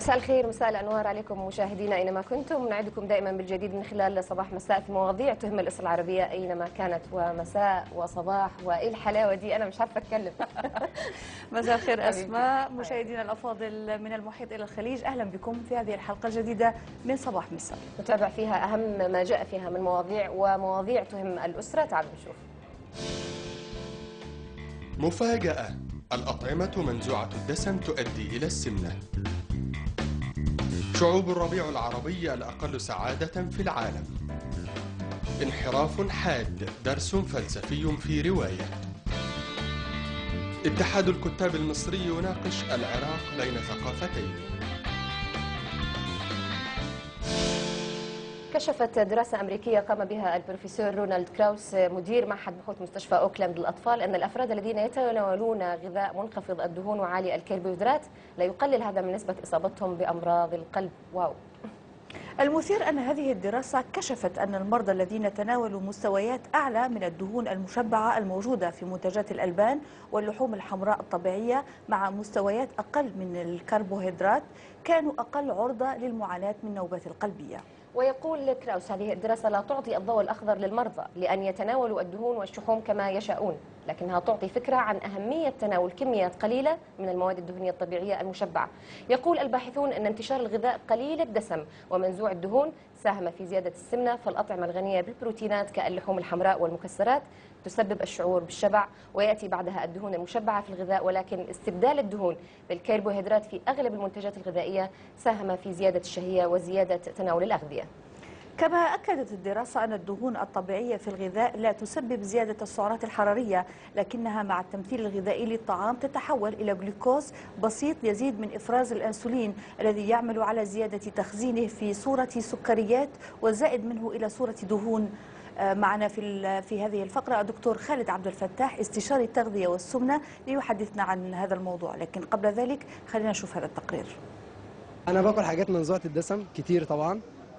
مساء الخير مساء الانوار عليكم مشاهدينا اينما كنتم نعدكم دائما بالجديد من خلال صباح مساء في مواضيع تهم الاسره العربيه اينما كانت ومساء وصباح وايه الحلاوه دي انا مش عارفه اتكلم مساء الخير حبيبتي. اسماء مشاهدينا الافاضل من المحيط الى الخليج اهلا بكم في هذه الحلقه الجديده من صباح مساء نتابع فيها اهم ما جاء فيها من مواضيع ومواضيع تهم الاسره تعالوا نشوف مفاجأة الأطعمة منزوعة الدسم تؤدي إلى السمنة شعوب الربيع العربي الأقل سعادة في العالم انحراف حاد درس فلسفي في رواية اتحاد الكتاب المصري يناقش العراق بين ثقافتين كشفت دراسة أمريكية قام بها البروفيسور رونالد كراوس مدير معهد بحوث مستشفى أوكلاند للأطفال أن الأفراد الذين يتناولون غذاء منخفض الدهون وعالي الكربوهيدرات لا يقلل هذا من نسبة إصابتهم بأمراض القلب واو المثير ان هذه الدراسه كشفت ان المرضى الذين تناولوا مستويات اعلى من الدهون المشبعه الموجوده في منتجات الالبان واللحوم الحمراء الطبيعيه مع مستويات اقل من الكربوهيدرات كانوا اقل عرضه للمعاناه من نوبات القلبيه ويقول كراوس هذه الدراسة لا تعطي الضوء الأخضر للمرضى لأن يتناولوا الدهون والشحوم كما يشاءون لكنها تعطي فكرة عن أهمية تناول كميات قليلة من المواد الدهنية الطبيعية المشبعة يقول الباحثون أن انتشار الغذاء قليل الدسم ومنزوع الدهون ساهم في زيادة السمنة فالأطعمة الغنية بالبروتينات كاللحوم الحمراء والمكسرات تسبب الشعور بالشبع ويأتي بعدها الدهون المشبعة في الغذاء ولكن استبدال الدهون بالكربوهيدرات في أغلب المنتجات الغذائية ساهم في زيادة الشهية وزيادة تناول الأغذية كما أكدت الدراسة أن الدهون الطبيعية في الغذاء لا تسبب زيادة السعرات الحرارية لكنها مع التمثيل الغذائي للطعام تتحول إلى جلوكوز بسيط يزيد من إفراز الأنسولين الذي يعمل على زيادة تخزينه في صورة سكريات والزائد منه إلى صورة دهون آه، معنا في ال- في هذه الفقرة الدكتور خالد عبد الفتاح استشاري التغذية والسمنة ليحدثنا عن هذا الموضوع لكن قبل ذلك خلينا نشوف هذا التقرير انا باكل حاجات منزوعه الدسم كتير طبعا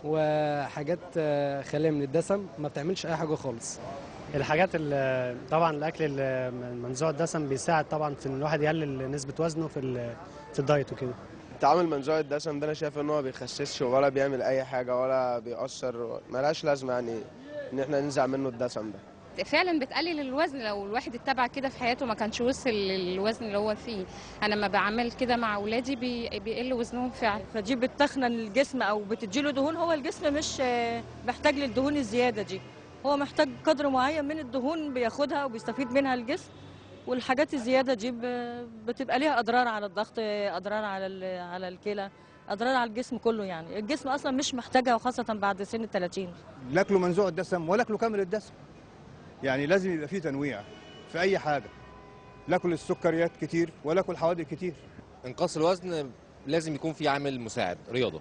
وحاجات آه، خاليه من الدسم ما بتعملش اي حاجه خالص الحاجات ال- طبعا الاكل ال- منزوع الدسم بيساعد طبعا في ان الواحد يقلل نسبه وزنه في ال- في الدايت وكده تعامل منزوع الدسم ده انا شايف ان هو بيخسسش ولا بيعمل اي حاجه ولا بيأثر ملهاش لازمه يعني ان احنا ننزع منه الدسم ده فعلا بتقلل الوزن لو الواحد اتبع كده في حياته ما كانش وصل للوزن اللي هو فيه انا لما بعمل كده مع اولادي بي- بيقل وزنهم فعلا فدي بتخن الجسم او بتديله دهون هو الجسم مش آه، محتاج للدهون الزياده دي هو محتاج قدر معين من الدهون بياخدها وبيستفيد منها الجسم والحاجات الزياده دي ب- بتبقى ليها اضرار على الضغط اضرار على ال- على الكلى اضرار على الجسم كله يعني الجسم اصلا مش محتاجها وخاصه بعد سن ال 30 لا اكله منزوع الدسم ولا اكله كامل الدسم يعني لازم يبقى فيه تنويع في اي حاجه لا اكل السكريات كتير ولا اكل حوادق كتير انقاص الوزن لازم يكون في عامل مساعد رياضه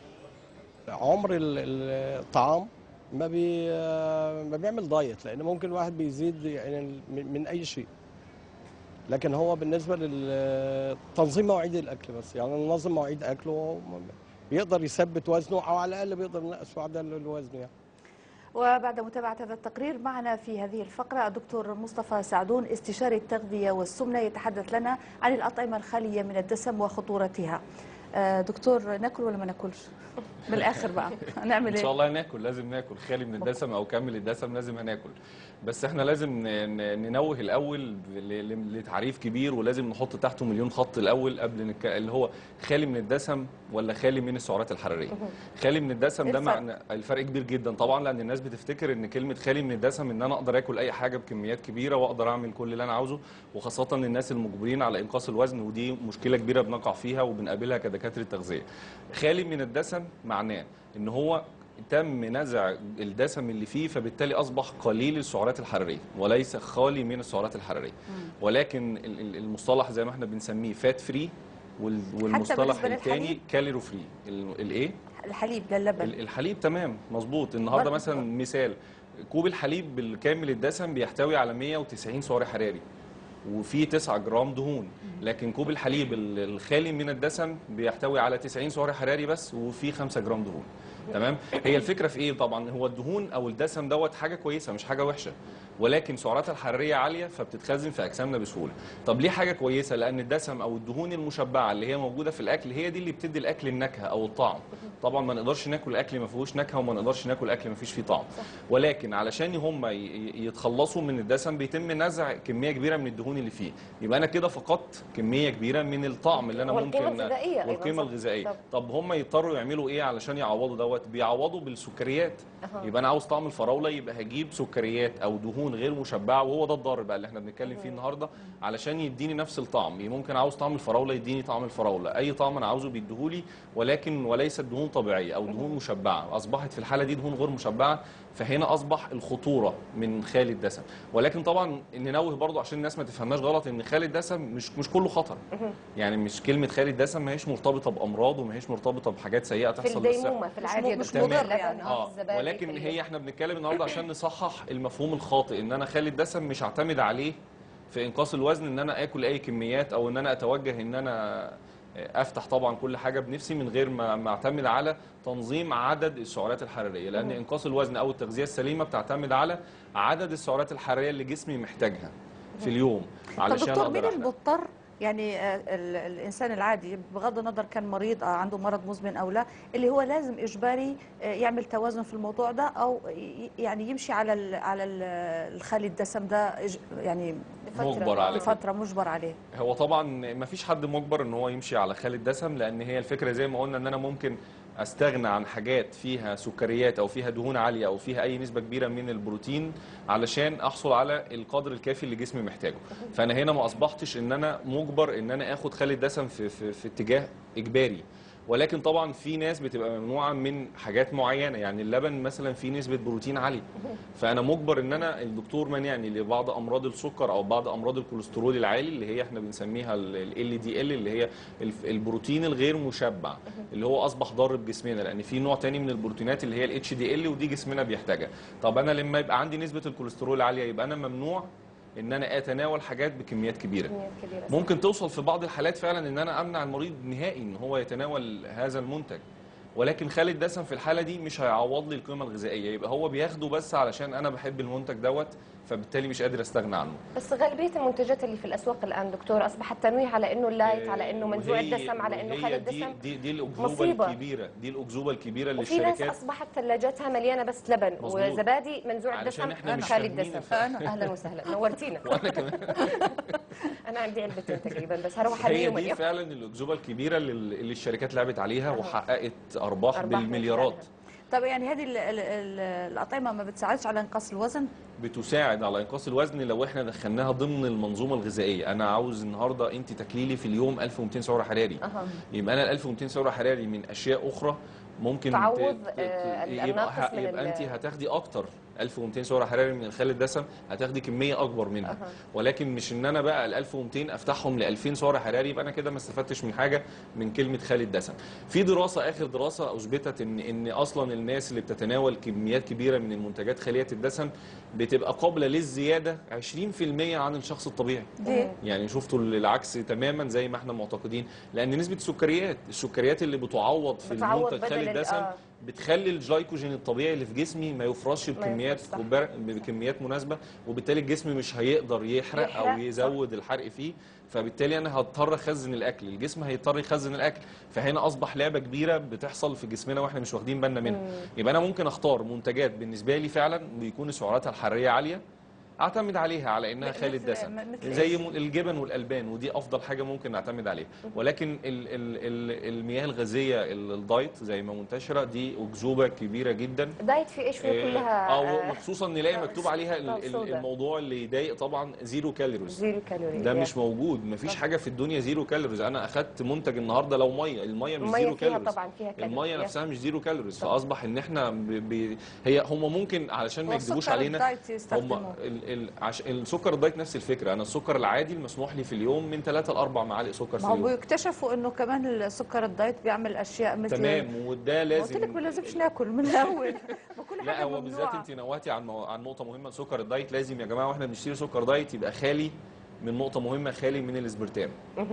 عمر ال- ال- الطعام ما بي ما بيعمل دايت لان ممكن الواحد بيزيد يعني من من اي شيء لكن هو بالنسبه لتنظيم مواعيد الاكل بس يعني ننظم مواعيد اكله بيقدر يثبت وزنه او على الاقل بيقدر ينقص بعد الوزن يعني وبعد متابعة هذا التقرير معنا في هذه الفقرة الدكتور مصطفى سعدون استشاري التغذية والسمنة يتحدث لنا عن الأطعمة الخالية من الدسم وخطورتها آه، دكتور ناكل ولا ما ناكلش بالآخر بقى هنعمل ان ايه شاء الله ناكل لازم ناكل خالي من الدسم او كامل الدسم لازم هناكل بس احنا لازم ن- ن- ننوه الاول ل- ل- لتعريف كبير ولازم نحط تحته مليون خط الاول قبل نك... اللي هو خالي من الدسم ولا خالي من السعرات الحراريه خالي من الدسم إيه ده الفرق؟ معنى الفرق كبير جدا طبعا لان الناس بتفتكر ان كلمه خالي من الدسم ان انا اقدر اكل اي حاجه بكميات كبيره واقدر اعمل كل اللي انا عاوزه وخاصه الناس المجبرين على انقاص الوزن ودي مشكله كبيره بنقع فيها وبنقابلها كدكاتره تغذيه خالي من الدسم معناه ان هو تم نزع الدسم اللي فيه فبالتالي اصبح قليل السعرات الحراريه وليس خالي من السعرات الحراريه ولكن ال- ال- المصطلح زي ما احنا بنسميه فات فري والمصطلح بالنسبة الثاني للحليب؟ كالوري فري الايه الحليب ده اللبن ال- الحليب تمام مظبوط النهارده برضه. مثلا مثال كوب الحليب بالكامل الدسم بيحتوي على 190 سعر حراري وفيه 9 جرام دهون لكن كوب الحليب ال- الخالي من الدسم بيحتوي على 90 سعر حراري بس وفيه 5 جرام دهون تمام هي الفكره في ايه طبعا هو الدهون او الدسم دوت حاجه كويسه مش حاجه وحشه ولكن سعراتها الحراريه عاليه فبتتخزن في اجسامنا بسهوله طب ليه حاجه كويسه لان الدسم او الدهون المشبعه اللي هي موجوده في الاكل هي دي اللي بتدي الاكل النكهه او الطعم طبعا ما نقدرش ناكل اكل ما فيهوش نكهه وما نقدرش ناكل اكل ما فيش فيه طعم ولكن علشان هم ي- ي- يتخلصوا من الدسم بيتم نزع كميه كبيره من الدهون اللي فيه يبقى انا كده فقدت كميه كبيره من الطعم اللي انا والقيمة ممكن الغذائية أيضاً، والقيمه صح. الغذائيه طب. طب هم يضطروا يعملوا ايه علشان يعوضوا دوت بيعوضوا بالسكريات أها. يبقى انا عاوز طعم الفراوله يبقى هجيب سكريات او دهون غير مشبعه وهو ده الضار بقى اللي احنا بنتكلم فيه النهارده علشان يديني نفس الطعم ممكن عاوز طعم الفراوله يديني طعم الفراوله اي طعم انا عاوزه بيديهولي ولكن وليست دهون طبيعيه او دهون مشبعه اصبحت في الحاله دي دهون غير مشبعه فهنا اصبح الخطوره من خالي الدسم ولكن طبعا ننوه برضو عشان الناس ما تفهمناش غلط ان خالي الدسم مش مش كله خطر يعني مش كلمه خالي الدسم ما هيش مرتبطه بامراض وما هيش مرتبطه بحاجات سيئه في تحصل للصحه الديمومه في العادي يا مش دكتور. مضر اللبن، يعني. آه، اه في الزبادي، ولكن في ال- هي احنا بنتكلم النهارده عشان نصحح المفهوم الخاطئ ان انا خالي الدسم مش هعتمد عليه في انقاص الوزن ان انا اكل اي كميات او ان انا اتوجه ان انا افتح طبعا كل حاجه بنفسي من غير ما ما اعتمد على تنظيم عدد السعرات الحراريه لان انقاص الوزن او التغذيه السليمه بتعتمد على عدد السعرات الحراريه اللي جسمي محتاجها في اليوم طب علشان دكتور مين اقدر اللي احرق مضطر يعني آه، ال- الانسان العادي بغض النظر كان مريض آه، عنده مرض مزمن او لا اللي هو لازم اجباري آه، يعمل توازن في الموضوع ده او ي- يعني يمشي على ال على ال- الخالي الدسم ده إج- يعني مجبر عليه فتره مجبر عليه هو طبعا ما فيش حد مجبر ان هو يمشي على خالي الدسم لان هي الفكره زي ما قلنا ان انا ممكن استغنى عن حاجات فيها سكريات او فيها دهون عاليه او فيها اي نسبه كبيره من البروتين علشان احصل على القدر الكافي اللي جسمي محتاجه فانا هنا ما اصبحتش ان انا مجبر ان انا اخد خالي الدسم في, في, في اتجاه اجباري ولكن طبعا في ناس بتبقى ممنوعه من حاجات معينه يعني اللبن مثلا فيه نسبه بروتين عاليه فانا مجبر ان انا الدكتور مانعني لبعض امراض السكر او بعض امراض الكوليسترول العالي اللي هي احنا بنسميها ال دي ال اللي هي الف- البروتين الغير مشبع اللي هو اصبح ضار بجسمنا لان في نوع تاني من البروتينات اللي هي الاتش دي ال ودي جسمنا بيحتاجها طب انا لما يبقى عندي نسبه الكوليسترول عاليه يبقى انا ممنوع ان انا اتناول حاجات بكميات كبيره كميات كبيرة، صح. ممكن توصل في بعض الحالات فعلا ان انا امنع المريض نهائي ان هو يتناول هذا المنتج ولكن خالي الدسم في الحاله دي مش هيعوض لي القيمه الغذائيه يبقى هو بياخده بس علشان انا بحب المنتج دوت فبالتالي مش قادر استغنى عنه بس غالبيه المنتجات اللي في الاسواق الان دكتور اصبح التنويه على انه اللايت على انه منزوع وهي- الدسم على انه وهي خالي دي الدسم دي, دي الاكذوبه مصيبة. الكبيره دي الاكذوبه الكبيره اللي وفي ناس الشركات اصبحت ثلاجاتها مليانه بس لبن مظبوط. وزبادي منزوع علشان الدسم إحنا مش خالي فاهمين الدسم الفرق. انا اهلا وسهلا نورتينا وانا كمان انا عندي علبتين تقريبا بس هروح هي ارميهم دي اليوم فعلا الاكذوبه الكبيره اللي, اللي الشركات لعبت عليها وحققت ارباح, أرباح من بالمليارات طب يعني هذه ال- ال- ال- الاطعمه ما بتساعدش على انقاص الوزن بتساعد على انقاص الوزن لو احنا دخلناها ضمن المنظومه الغذائيه انا عاوز النهارده انت تكليلي في اليوم 1200 سعر حراري أها. يبقى انا ال 1200 سعر حراري من اشياء اخرى ممكن تعوض، ت- ت- آه، يبقى, الناقص من يبقى ال- انت هتاخدي اكتر 1200 سعر حراري من خال الدسم هتاخدي كميه اكبر منها أها. ولكن مش ان انا بقى ال 1200 افتحهم ل 2000 سعر حراري يبقى انا كده ما استفدتش من حاجه من كلمه خالي الدسم في دراسه اخر دراسه اثبتت ان ان اصلا الناس اللي بتتناول كميات كبيره من المنتجات خاليه الدسم بتبقى قابله للزياده 20% عن الشخص الطبيعي ليه؟ يعني شفتوا العكس تماما زي ما احنا معتقدين لان نسبه السكريات السكريات اللي بتعوض في بتعوض المنتج بدل خالي ال- الدسم آه. بتخلي الجلايكوجين الطبيعي اللي في جسمي ما يفرزش بكميات يفرز، صح. كبار بكميات مناسبه وبالتالي الجسم مش هيقدر يحرق, يحرق، او يزود الحرق فيه فبالتالي انا هضطر اخزن الاكل الجسم هيضطر يخزن الاكل فهنا اصبح لعبه كبيره بتحصل في جسمنا واحنا مش واخدين بالنا منها يبقى انا ممكن اختار منتجات بالنسبه لي فعلا بيكون سعراتها الحراريه عاليه اعتمد عليها على انها مثل- خالي الدسم مثل زي إيش؟ م- الجبن والالبان ودي افضل حاجه ممكن نعتمد عليها ولكن ال ال ال المياه الغازيه ال- الدايت زي ما منتشره دي اكذوبه كبيره جدا دايت في ايش في آه، كلها اه آه، وخصوصا نلاقي آه، مكتوب عليها ال- آه، ال- سودا. الموضوع اللي يضايق طبعا زيرو كالوريز زيرو كالوري ده مش موجود مفيش حاجه في الدنيا زيرو كالوريز انا اخدت منتج النهارده لو ميه الميه مش المية زيرو فيها كالوريز طبعا فيها كالوري. الميه يس. نفسها مش زيرو كالوريز فاصبح ان احنا ب... ب... هي هم ممكن علشان ما يكذبوش والسكر علينا الدايت هم يستخدموه. ال... ال... عش... السكر الدايت نفس الفكره انا السكر العادي المسموح لي في اليوم من 3 ل 4 معالق سكر في ما هو اليوم بيكتشفوا انه كمان السكر الدايت بيعمل اشياء مثل تمام وده قلت لك لازم ما لازمش ناكل من الاول ما كل لا حاجه هو بالذات ممنوعة. انت نوهتي عن مو... عن نقطه مهمه سكر الدايت لازم يا جماعه واحنا بنشتري سكر دايت يبقى خالي من نقطه مهمه خالي من الاسبرتام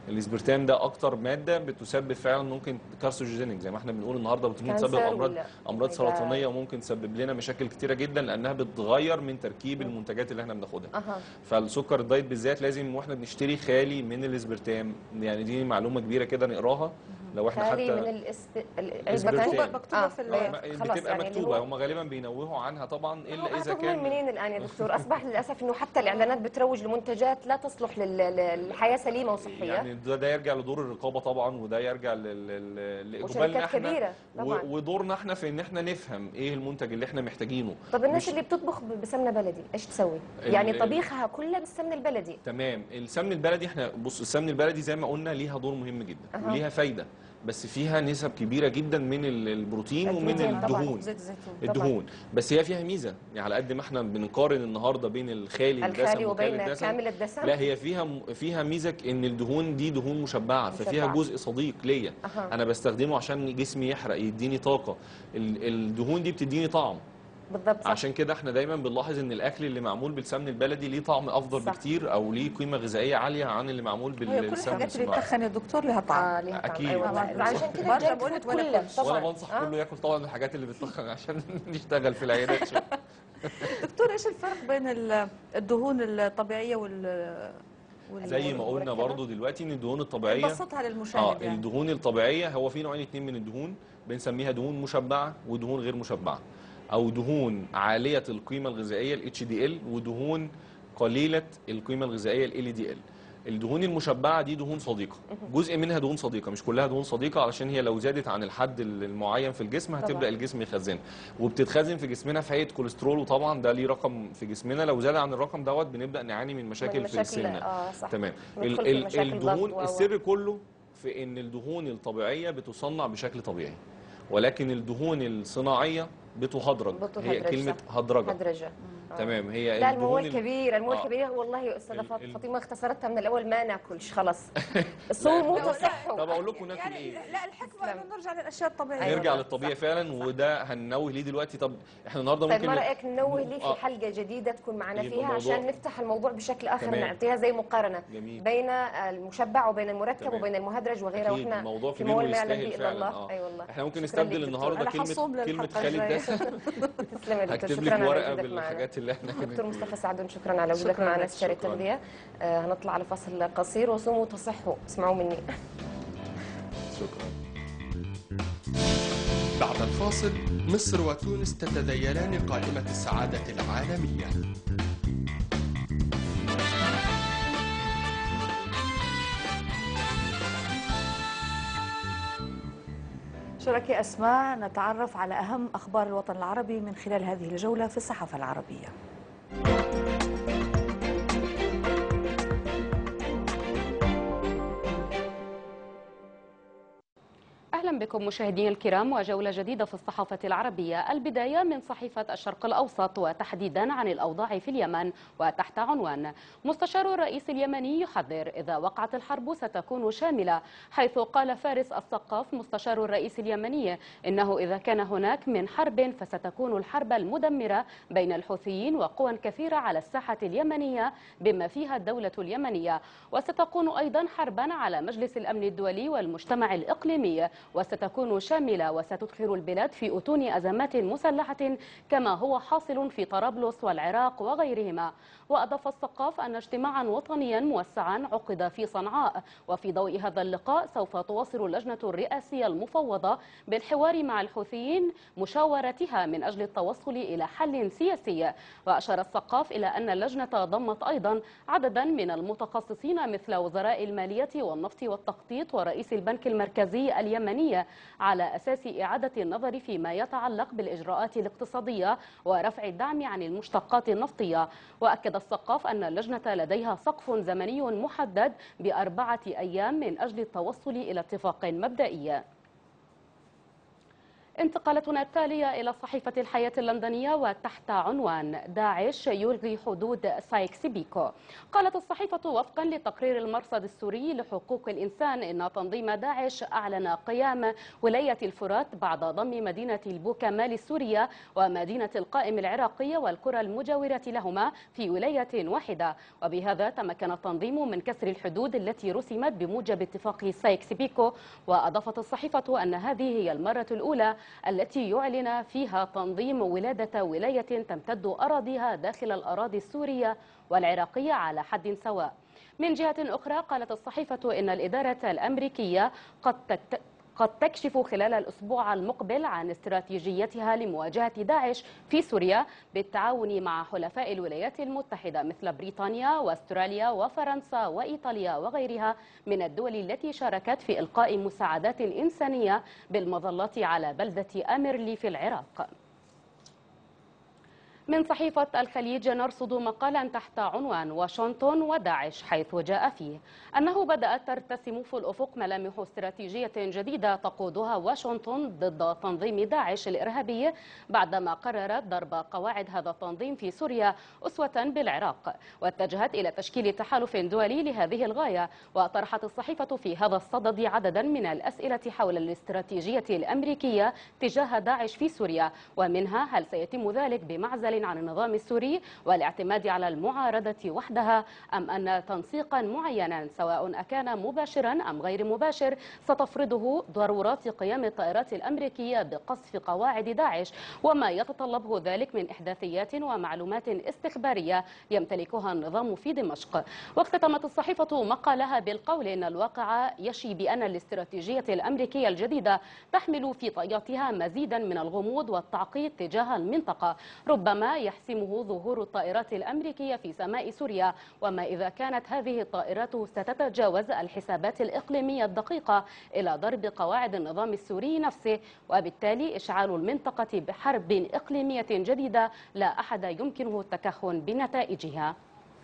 الاسبرتام ده اكتر ماده بتسبب فعلا ممكن كارسوجينيك زي ما احنا بنقول النهارده ممكن كانسر تسبب امراض ولا- امراض ولا- سرطانيه وممكن تسبب لنا مشاكل كتيره جدا لانها بتغير من تركيب المنتجات اللي احنا بناخدها اها فالسكر الدايت بالذات لازم واحنا بنشتري خالي من الاسبرتام يعني دي معلومه كبيره كده نقراها لو احنا خالي حتى من الاست... إسبرتام. العلبة مكتوبة في ال- آه، خلاص بتبقى يعني اللي مكتوبه هو- هم غالبا بينوهوا عنها طبعا الا اذا أعتقد من كان منين الان يا دكتور اصبح للاسف انه حتى الاعلانات بتروج لمنتجات لا تصلح لل- لل- للحياه سليمه وصحيه يعني ده, ده يرجع لدور الرقابه طبعا وده يرجع لل- لل- لاقبالنا وشركات احنا كبيرة طبعاً. و- ودورنا احنا في ان احنا نفهم ايه المنتج اللي احنا محتاجينه طب الناس مش- اللي بتطبخ ب- بسمنه بلدي ايش تسوي؟ ال- يعني ال- طبيخها كلها بالسمن البلدي تمام السمن البلدي احنا بص السمن البلدي زي ما قلنا ليها دور مهم جدا أها. وليها فايده بس فيها نسب كبيره جدا من ال- البروتين ومن البروتين طبعاً، الدهون زيت الزيتون طبعاً. الدهون بس هي فيها ميزه يعني على قد ما احنا بنقارن النهارده بين الخالي الدسم الخالي وخالي وبين الدسم كامل الدسم لا هي فيها فيها ميزه ان الدهون دي دهون مشبعه ففيها مشبعة. جزء صديق ليا أها. انا بستخدمه عشان جسمي يحرق يديني طاقه ال- الدهون دي بتديني طعم بالضبط صح. عشان كده احنا دايما بنلاحظ ان الاكل اللي معمول بالسمن البلدي ليه طعم افضل صح. بكتير او ليه قيمه غذائيه عاليه عن اللي معمول هي كل بالسمن الحاجات اللي الصناعي تخن يا دكتور لها طعم اه ليها طعم أكيد. اي والله طبعاً. عشان كده برضه الجنك بقولك فود ولا كله كلش. طبعا وانا بنصح آه. كله ياكل طبعا الحاجات اللي بتتخن عشان نشتغل في العيادات شويه دكتور ايش الفرق بين ال- الدهون الطبيعيه وال وال- زي ما قلنا والمركبة؟ برضو دلوقتي ان الدهون الطبيعيه بسطها اه للمشاهد يعني الدهون الطبيعيه هو في نوعين اتنين من الدهون بنسميها دهون مشبعه ودهون غير مشبعه او دهون عاليه القيمه الغذائيه ال HDL ودهون قليله القيمه الغذائيه ال LDL الدهون المشبعه دي دهون صديقه جزء منها دهون صديقه مش كلها دهون صديقه علشان هي لو زادت عن الحد المعين في الجسم هتبدا طبعاً. الجسم يخزنها وبتتخزن في جسمنا في هيئه كوليسترول وطبعا ده ليه رقم في جسمنا لو زاد عن الرقم دوت بنبدا نعاني من مشاكل من في السمنه اه صح تمام ندخل ال- في ال- مشاكل الدهون ضغط و- و- السر كله في ان الدهون الطبيعيه بتصنع بشكل طبيعي ولكن الدهون الصناعيه بتهدرج هي بتهدرج، كلمه صح. هدرجه هدرجه آه. تمام هي لا الدهون الموال ال- كبير الموال آه. كبير والله يا استاذه ال- فاط- ال- فاطمه اختصرتها من الاول ما ناكلش خلاص صوموا لا، تصحوا طب اقول لكم ناكل يعني ايه لا الحكمه انه نرجع للاشياء الطبيعيه أيوة. نرجع والله. للطبيعي صح، فعلا صح. وده هننوه ليه دلوقتي طب احنا النهارده طيب ممكن ما ن- رايك ننوه ليه آه. في حلقه جديده تكون معنا إيه فيها الموضوع؟ عشان نفتح الموضوع بشكل اخر تمام. نعطيها زي مقارنه جميل. بين المشبع وبين المركب تمام. وبين المهدرج وغيره أكيد، واحنا الموضوع في كبير موال ما يعلم ويستاهل به الا فعلا الله اه اي والله احنا ممكن شكراً نستبدل ليك دكتور. النهارده أنا حصوم كلمه كلمه للحلقة خالد الجاية. دسم تسلم يا دكتور هكتب شكرا لك على ورقه وجودك معنا بالحاجات اللي احنا دكتور مصطفى سعدون شكرا على وجودك شكراً معنا لك. استشاري شكراً. التغذيه آه هنطلع على فاصل قصير وصوموا تصحوا اسمعوا مني شكرا بعد الفاصل مصر وتونس تتذيلان قائمة السعادة العالمية شركاء اسماء نتعرف على اهم اخبار الوطن العربي من خلال هذه الجوله في الصحافه العربيه أهلا بكم مشاهدينا الكرام وجولة جديدة في الصحافة العربية البداية من صحيفة الشرق الأوسط وتحديدا عن الأوضاع في اليمن وتحت عنوان مستشار الرئيس اليمني يحذر إذا وقعت الحرب ستكون شاملة حيث قال فارس الثقاف مستشار الرئيس اليمني إنه إذا كان هناك من حرب فستكون الحرب المدمرة بين الحوثيين وقوى كثيرة على الساحة اليمنية بما فيها الدولة اليمنية وستكون أيضا حربا على مجلس الأمن الدولي والمجتمع الإقليمي وستكون شاملة وستدخل البلاد في أتون أزمات مسلحة كما هو حاصل في طرابلس والعراق وغيرهما وأضاف الثقاف أن اجتماعا وطنيا موسعا عقد في صنعاء وفي ضوء هذا اللقاء سوف تواصل اللجنة الرئاسية المفوضة بالحوار مع الحوثيين مشاورتها من أجل التوصل إلى حل سياسي وأشار الثقاف إلى أن اللجنة ضمت أيضا عددا من المتخصصين مثل وزراء المالية والنفط والتخطيط ورئيس البنك المركزي اليمني على أساس إعادة النظر فيما يتعلق بالإجراءات الاقتصادية ورفع الدعم عن المشتقات النفطية وأكد الثقاف أن اللجنة لديها سقف زمني محدد بأربعة أيام من أجل التوصل إلى اتفاق مبدئي انتقالتنا التالية إلى صحيفة الحياة اللندنية وتحت عنوان داعش يلغي حدود سايكس بيكو قالت الصحيفة وفقا لتقرير المرصد السوري لحقوق الإنسان إن تنظيم داعش أعلن قيام ولاية الفرات بعد ضم مدينة البوكمال السورية ومدينة القائم العراقية والقرى المجاورة لهما في ولاية واحدة وبهذا تمكن التنظيم من كسر الحدود التي رسمت بموجب اتفاق سايكس بيكو وأضافت الصحيفة أن هذه هي المرة الأولى التي يعلن فيها تنظيم ولادة ولاية تمتد أراضيها داخل الأراضي السورية والعراقية على حد سواء من جهة أخرى قالت الصحيفة إن الإدارة الأمريكية قد تكت... قد تكشف خلال الأسبوع المقبل عن استراتيجيتها لمواجهة داعش في سوريا بالتعاون مع حلفاء الولايات المتحدة مثل بريطانيا واستراليا وفرنسا وإيطاليا وغيرها من الدول التي شاركت في إلقاء مساعدات إنسانية بالمظلات على بلدة أميرلي في العراق من صحيفة الخليج نرصد مقالا تحت عنوان واشنطن وداعش حيث جاء فيه أنه بدأت ترتسم في الأفق ملامح استراتيجية جديدة تقودها واشنطن ضد تنظيم داعش الإرهابي بعدما قررت ضرب قواعد هذا التنظيم في سوريا أسوة بالعراق واتجهت إلى تشكيل تحالف دولي لهذه الغاية وطرحت الصحيفة في هذا الصدد عددا من الأسئلة حول الاستراتيجية الأمريكية تجاه داعش في سوريا ومنها هل سيتم ذلك بمعزل عن النظام السوري والاعتماد على المعارضة وحدها أم أن تنسيقا معينا سواء أكان مباشرا أم غير مباشر ستفرضه ضرورات قيام الطائرات الأمريكية بقصف قواعد داعش وما يتطلبه ذلك من إحداثيات ومعلومات استخبارية يمتلكها النظام في دمشق واختتمت الصحيفة مقالها بالقول إن الواقع يشي بأن الاستراتيجية الأمريكية الجديدة تحمل في طياتها مزيدا من الغموض والتعقيد تجاه المنطقة ربما يحسمه ظهور الطائرات الأمريكية في سماء سوريا وما إذا كانت هذه الطائرات ستتجاوز الحسابات الإقليمية الدقيقة إلى ضرب قواعد النظام السوري نفسه وبالتالي إشعال المنطقة بحرب إقليمية جديدة لا أحد يمكنه التكهن بنتائجها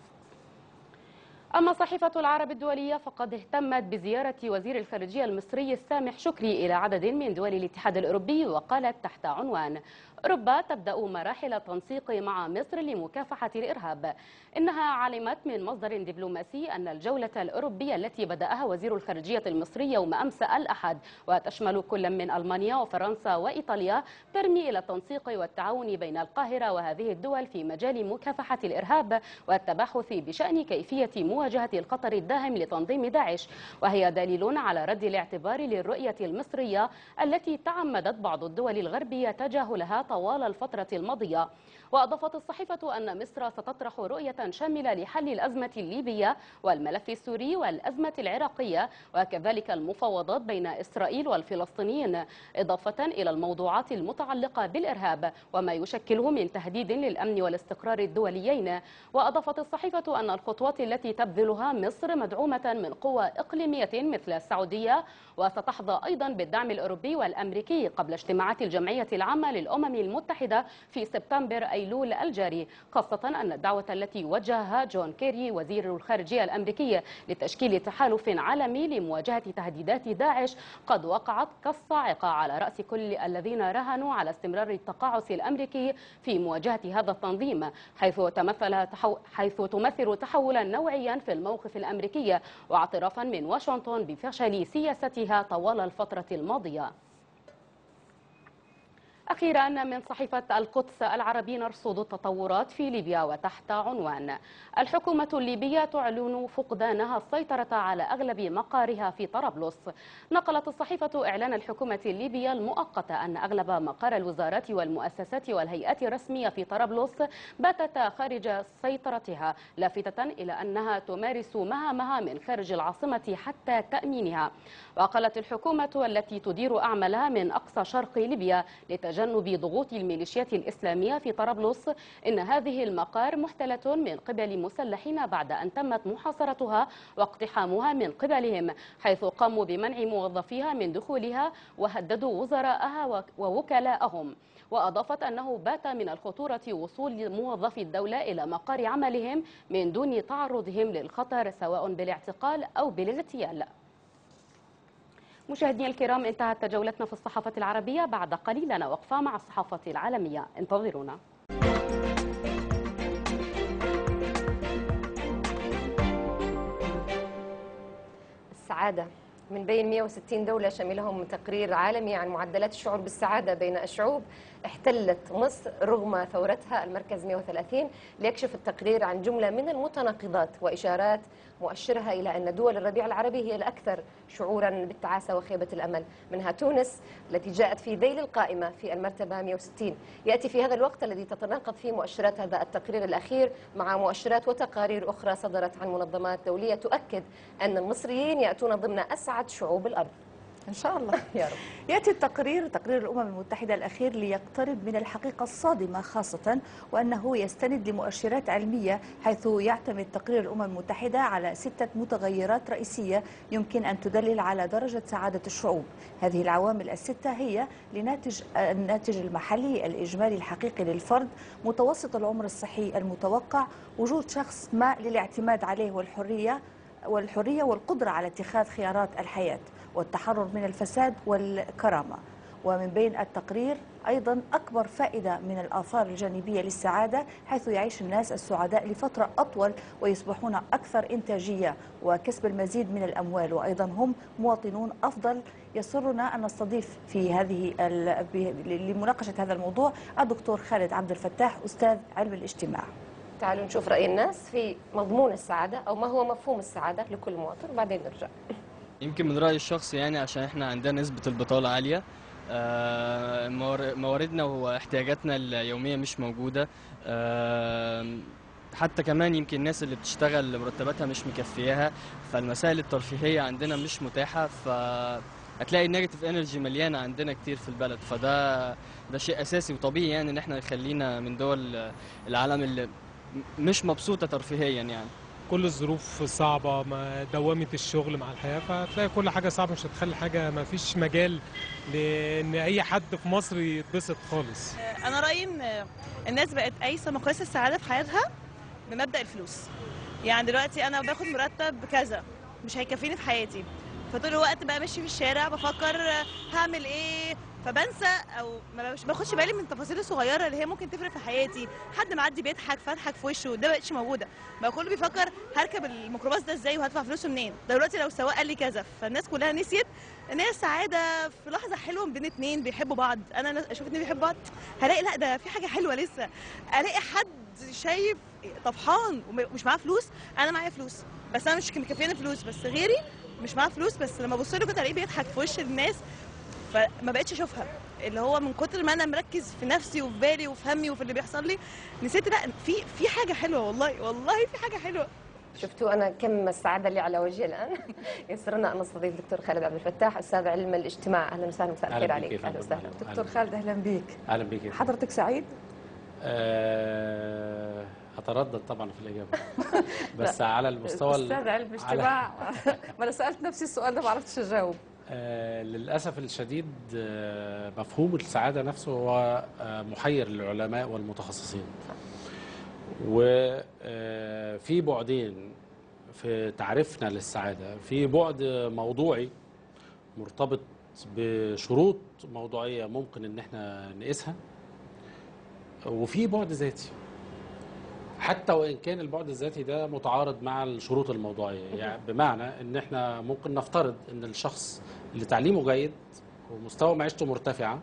أما صحيفة العرب الدولية فقد اهتمت بزيارة وزير الخارجية المصري السامح شكري إلى عدد من دول الاتحاد الأوروبي وقالت تحت عنوان أوروبا تبدأ مراحل التنسيق مع مصر لمكافحة الإرهاب إنها علمت من مصدر دبلوماسي أن الجولة الأوروبية التي بدأها وزير الخارجية المصري يوم أمس الأحد وتشمل كل من ألمانيا وفرنسا وإيطاليا ترمي إلى التنسيق والتعاون بين القاهرة وهذه الدول في مجال مكافحة الإرهاب والتباحث بشأن كيفية مواجهة الخطر الداهم لتنظيم داعش وهي دليل على رد الاعتبار للرؤية المصرية التي تعمدت بعض الدول الغربية تجاهلها طوال الفترة الماضية وأضافت الصحيفة أن مصر ستطرح رؤية شاملة لحل الأزمة الليبية والملف السوري والأزمة العراقية وكذلك المفاوضات بين إسرائيل والفلسطينيين إضافة إلى الموضوعات المتعلقة بالإرهاب وما يشكله من تهديد للأمن والاستقرار الدوليين وأضافت الصحيفة أن الخطوات التي تبذلها مصر مدعومة من قوى إقليمية مثل السعودية وستحظى أيضا بالدعم الأوروبي والأمريكي قبل اجتماعات الجمعية العامة للأمم المتحدة في سبتمبر أيلول الجاري خاصة أن الدعوة التي وجهها جون كيري وزير الخارجية الأمريكي لتشكيل تحالف عالمي لمواجهة تهديدات داعش قد وقعت كالصاعقة على رأس كل الذين رهنوا على استمرار التقاعس الأمريكي في مواجهة هذا التنظيم حيث تمثل تحو... حيث تمثل تحولا نوعيا في الموقف الأمريكي واعترافا من واشنطن بفشل سياستها طوال الفترة الماضية أخيرا من صحيفة القدس العربي نرصد التطورات في ليبيا وتحت عنوان الحكومة الليبية تعلن فقدانها السيطرة على أغلب مقارها في طرابلس نقلت الصحيفة إعلان الحكومة الليبية المؤقتة أن أغلب مقار الوزارات والمؤسسات والهيئات الرسمية في طرابلس باتت خارج سيطرتها لافتة إلى أنها تمارس مهامها من خارج العاصمة حتى تأمينها وقالت الحكومة التي تدير أعمالها من أقصى شرق ليبيا لتجنب ضغوط الميليشيات الإسلامية في طرابلس إن هذه المقار محتلة من قبل مسلحين بعد أن تمت محاصرتها واقتحامها من قبلهم حيث قاموا بمنع موظفيها من دخولها وهددوا وزراءها ووكلاءهم وأضافت أنه بات من الخطورة وصول موظفي الدولة إلى مقار عملهم من دون تعرضهم للخطر سواء بالاعتقال أو بالاغتيال مشاهدينا الكرام انتهت جولتنا في الصحافة العربية بعد قليل لنا وقفة مع الصحافة العالمية انتظرونا السعادة من بين 160 دولة شملهم تقرير عالمي عن معدلات الشعور بالسعادة بين الشعوب احتلت مصر رغم ثورتها المركز 130 ليكشف التقرير عن جملة من المتناقضات وإشارات مؤشرها إلى أن دول الربيع العربي هي الأكثر شعورا بالتعاسة وخيبة الأمل منها تونس التي جاءت في ذيل القائمة في المرتبة 160 يأتي في هذا الوقت الذي تتناقض فيه مؤشرات هذا التقرير الأخير مع مؤشرات وتقارير أخرى صدرت عن منظمات دولية تؤكد أن المصريين يأتون ضمن أسعد شعوب الأرض إن شاء الله يا رب يأتي التقرير تقرير الأمم المتحدة الأخير ليقترب من الحقيقة الصادمة خاصة وأنه يستند لمؤشرات علمية حيث يعتمد تقرير الأمم المتحدة على ستة متغيرات رئيسية يمكن أن تدلل على درجة سعادة الشعوب هذه العوامل الستة هي لناتج الناتج المحلي الإجمالي الحقيقي للفرد متوسط العمر الصحي المتوقع وجود شخص ما للاعتماد عليه والحرية والحرية والقدرة على اتخاذ خيارات الحياة والتحرر من الفساد والكرامة ومن بين التقرير أيضا أكبر فائدة من الآثار الجانبية للسعادة حيث يعيش الناس السعداء لفترة أطول ويصبحون أكثر إنتاجية وكسب المزيد من الأموال وأيضا هم مواطنون أفضل يسرنا أن نستضيف في هذه ال- ب- لمناقشة هذا الموضوع الدكتور خالد عبد الفتاح أستاذ علم الاجتماع تعالوا نشوف رأي الناس في مضمون السعادة أو ما هو مفهوم السعادة لكل مواطن وبعدين نرجع يمكن من رأيي الشخصي يعني عشان احنا عندنا نسبة البطالة عالية آه، موار- مواردنا واحتياجاتنا اليومية مش موجودة آه، حتى كمان يمكن الناس اللي بتشتغل مرتباتها مش مكفياها فالمسائل الترفيهية عندنا مش متاحة ف هتلاقي النيجاتيف انرجي مليانة عندنا كتير في البلد فده ده شيء أساسي وطبيعي يعني إن احنا يخلينا من دول العالم اللي مش مبسوطة ترفيهيا يعني كل الظروف صعبة ما دوامة الشغل مع الحياة فتلاقي كل حاجة صعبة مش هتخلي حاجة ما فيش مجال لأن أي حد في مصر يتبسط خالص انا رايي ان الناس بقت قايسه مقاييس السعاده في حياتها بمبدا الفلوس يعني دلوقتي انا باخد مرتب بكذا مش هيكفيني في حياتي فطول الوقت بقى ماشي في الشارع بفكر هعمل ايه فبنسى او ما مش باخدش بالي من التفاصيل الصغيره اللي هي ممكن تفرق في حياتي حد معدي بيضحك فاضحك في وشه ده بقتش موجوده بقى كله بيفكر هركب الميكروباص ده ازاي وهدفع فلوسه منين دلوقتي لو سواق قال لي كذا فالناس كلها نسيت ان هي السعاده في لحظه حلوه بين اتنين بيحبوا بعض انا ناس- اشوف اتنين بيحبوا بعض هلاقي لا ده في حاجه حلوه لسه الاقي حد شايف طفحان ومش معاه فلوس انا معايا فلوس بس انا مش مكفياني فلوس بس غيري مش معاه فلوس بس لما ابص له كده الاقيه بيضحك في وش الناس فما بقتش اشوفها اللي هو من كتر ما انا مركز في نفسي وفي بالي وفي همي وفي اللي بيحصل لي نسيت لا في في حاجه حلوه والله والله في حاجه حلوه شفتوا أنا كم السعادة اللي على وجهي الآن يسرنا أن نستضيف دكتور خالد عبد الفتاح أستاذ علم الاجتماع أهلا وسهلا مساء أهلا الخير بك عليك يا فندم. أهلا وسهلا أهلا. دكتور خالد أهلا بك اهلا بك يا فندم. حضرتك سعيد؟ آه، هتردد طبعا في الاجابه بس على المستوى ال- أستاذ علم على- اجتماع ما أنا سألت نفسي السؤال ده ما عرفتش أجاوب آه، للاسف الشديد آه، مفهوم السعاده نفسه هو آه، محير للعلماء والمتخصصين وفي بعدين في تعريفنا للسعاده في بعد موضوعي مرتبط بشروط موضوعيه ممكن ان احنا نقيسها وفي بعد ذاتي حتى وان كان البعد الذاتي ده متعارض مع الشروط الموضوعيه يعني بمعنى ان احنا ممكن نفترض ان الشخص اللي تعليمه جيد ومستوى معيشته مرتفعه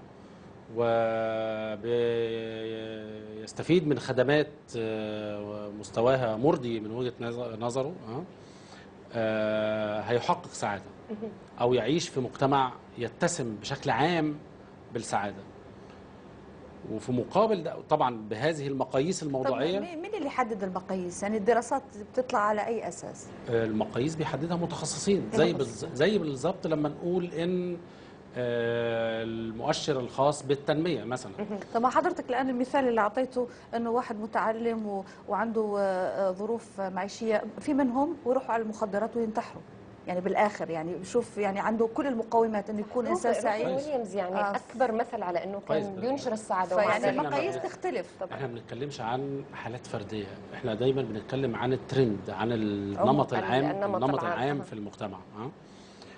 ويستفيد من خدمات آه، مستواها مرضي من وجهه نظ- نظره آه، آه، هيحقق سعاده او يعيش في مجتمع يتسم بشكل عام بالسعاده وفي مقابل ده طبعا بهذه المقاييس طب الموضوعيه مين مين اللي يحدد المقاييس؟ يعني الدراسات بتطلع على أي أساس؟ المقاييس بيحددها متخصصين زي بالز- زي بالظبط لما نقول ان آه، المؤشر الخاص بالتنميه مثلا طب ما حضرتك الآن المثال اللي أعطيته أنه واحد متعلم و... وعنده آه، آه، ظروف معيشية في منهم ويروحوا على المخدرات وينتحروا يعني بالآخر يعني بشوف يعني عنده كل المقومات أنه يكون إنسان روبن سعيد ويليامز يعني آه. أكبر مثل على أنه كويس كان بس- بينشر السعادة ومع فيعني ذلك المقاييس تختلف طبعا احنا ما بنتكلمش عن حالات فرديه احنا دايما بنتكلم عن الترند عن النمط ال- العام النمط النمط العام، العام أها. في المجتمع اه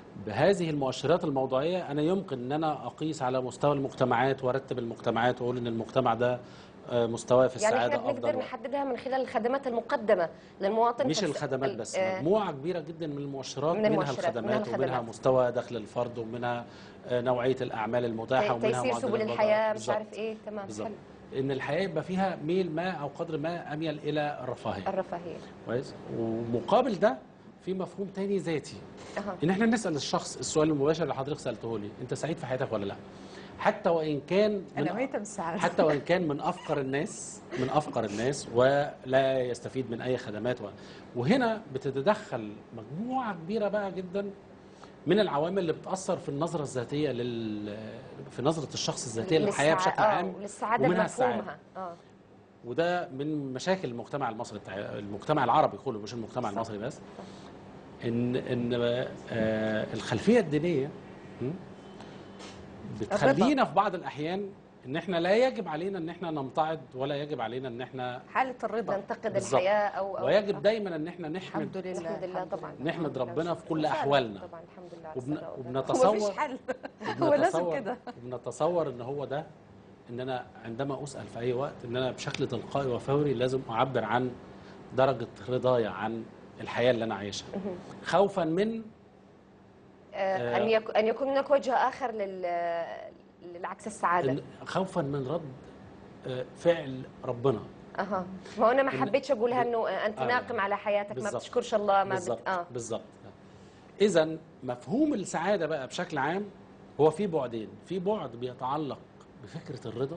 بهذه المؤشرات الموضوعيه انا يمكن ان انا اقيس على مستوى المجتمعات وارتب المجتمعات واقول ان المجتمع ده آه، مستواه في يعني السعاده احنا بنقدر افضل نحددها من خلال الخدمات المقدمه للمواطن مش فالس- الخدمات ال- بس آه، مجموعه كبيره جدا من المؤشرات من منها المؤشرات، منها الخدمات ومنها الخدمات. مستوى دخل الفرد ومنها آه، نوعيه الاعمال المتاحه ومنها تيسير معدل سبل البطاله. الحياه مش بالظبط. عارف ايه تمام بالظبط حلو ان الحياه يبقى فيها ميل ما او قدر ما اميل الى الرفاهيه الرفاهيه كويس ومقابل ده في مفهوم تاني ذاتي أها. ان احنا نسال الشخص السؤال المباشر اللي حضرتك سالته لي انت سعيد في حياتك ولا لا حتى وان كان انا من ميته من السعاده حتى وان كان من افقر الناس من افقر الناس ولا يستفيد من اي خدمات و... وهنا بتتدخل مجموعه كبيره بقى جدا من العوامل اللي بتاثر في النظره الذاتيه لل في نظره الشخص الذاتيه للحياه للسع- بشكل آه، عام وللسعاده ومنها السعاده بمفهومها اه وده من مشاكل المجتمع المصري بتاع المجتمع العربي كله مش المجتمع المصري بس ان ان آه، الخلفيه الدينيه م، بتخلينا في بعض الاحيان ان احنا لا يجب علينا ان احنا نمتعض ولا يجب علينا ان احنا حاله الرضا ننتقد بالظبط. الحياه او او ويجب دايما ان احنا الحمد نحمد لله الحمد لله طبعا نحمد ربنا في كل فعلا احوالنا طبعا الحمد لله على وبن... السلامة. وبنتصور مفيش حل هو لازم وبنتصور- كده وبنتصور ان هو ده ان انا عندما اسال في اي وقت ان انا بشكل تلقائي وفوري لازم اعبر عن درجه رضاي عن الحياه اللي انا عايشها خوفا من آه، ان يك- ان يكون هناك وجه اخر لل للعكس السعاده إن- خوفا من رد آه، فعل ربنا اها ما هو انا ما إن- حبيتش اقولها انه آه، انت آه. ناقم على حياتك ما بالظبط. بتشكرش الله ما بالظبط بت... اه بالظبط اذا مفهوم السعاده بقى بشكل عام هو في بعدين في بعد بيتعلق بفكره الرضا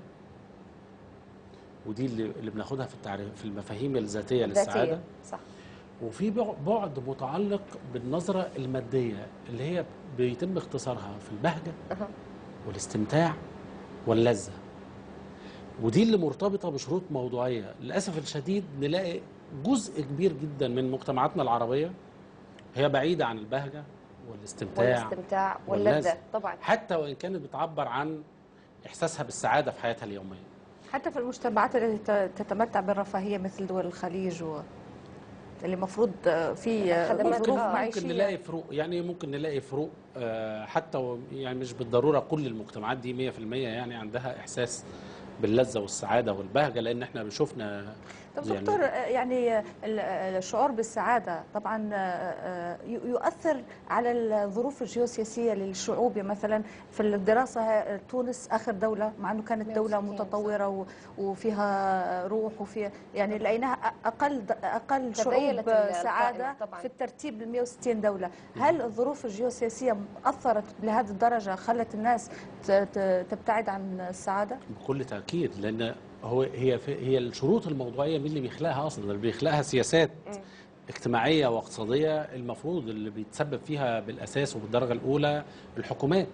ودي اللي اللي بناخدها في التعريف في المفاهيم الذاتيه للسعاده ذاتيه صح وفي بع- بعد متعلق بالنظره الماديه اللي هي بيتم اختصارها في البهجه أها. والاستمتاع واللذه ودي اللي مرتبطه بشروط موضوعيه للاسف الشديد نلاقي جزء كبير جدا من مجتمعاتنا العربيه هي بعيده عن البهجه والاستمتاع والاستمتاع واللذة. واللذه طبعا حتى وان كانت بتعبر عن احساسها بالسعاده في حياتها اليوميه حتى في المجتمعات التي ت- تتمتع بالرفاهيه مثل دول الخليج و... اللي المفروض في خدمات ظروف آه. ممكن معيشيه نلاقي فروق يعني ممكن نلاقي فروق آه، حتى و- يعني مش بالضروره كل المجتمعات دي 100% يعني عندها احساس باللذه والسعاده والبهجه لان احنا شفنا طب يعني- دكتور آه، يعني ال- الشعور بالسعادة طبعا آه، آه، ي- يؤثر على الظروف الجيوسياسية للشعوب مثلا في الدراسة آه، تونس آخر دولة مع أنه كانت دولة 160 متطورة و- وفيها روح وفيها يعني لقيناها أ- أقل أقل شعوب تبينت آه، القائمة سعادة طبعاً. في الترتيب ال 160 دولة هل الظروف الجيوسياسية أثرت لهذه الدرجة خلت الناس ت- ت- تبتعد عن السعادة؟ بكل تاكيد لان هو هي في- هي الشروط الموضوعيه مين اللي بيخلقها اصلا اللي بيخلقها سياسات اجتماعيه واقتصاديه المفروض اللي بيتسبب فيها بالاساس وبالدرجه الاولى الحكومات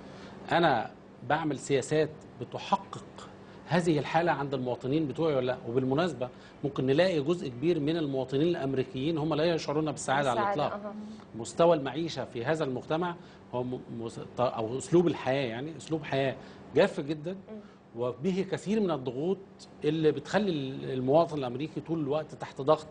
انا بعمل سياسات بتحقق هذه الحاله عند المواطنين بتوعي ولا لا وبالمناسبه ممكن نلاقي جزء كبير من المواطنين الامريكيين هم لا يشعرون بالسعاده على بالسعادة، الاطلاق أها. مستوى المعيشه في هذا المجتمع هو م- مس- او اسلوب الحياه يعني اسلوب حياه جاف جدا وبه كثير من الضغوط اللي بتخلي المواطن الامريكي طول الوقت تحت ضغط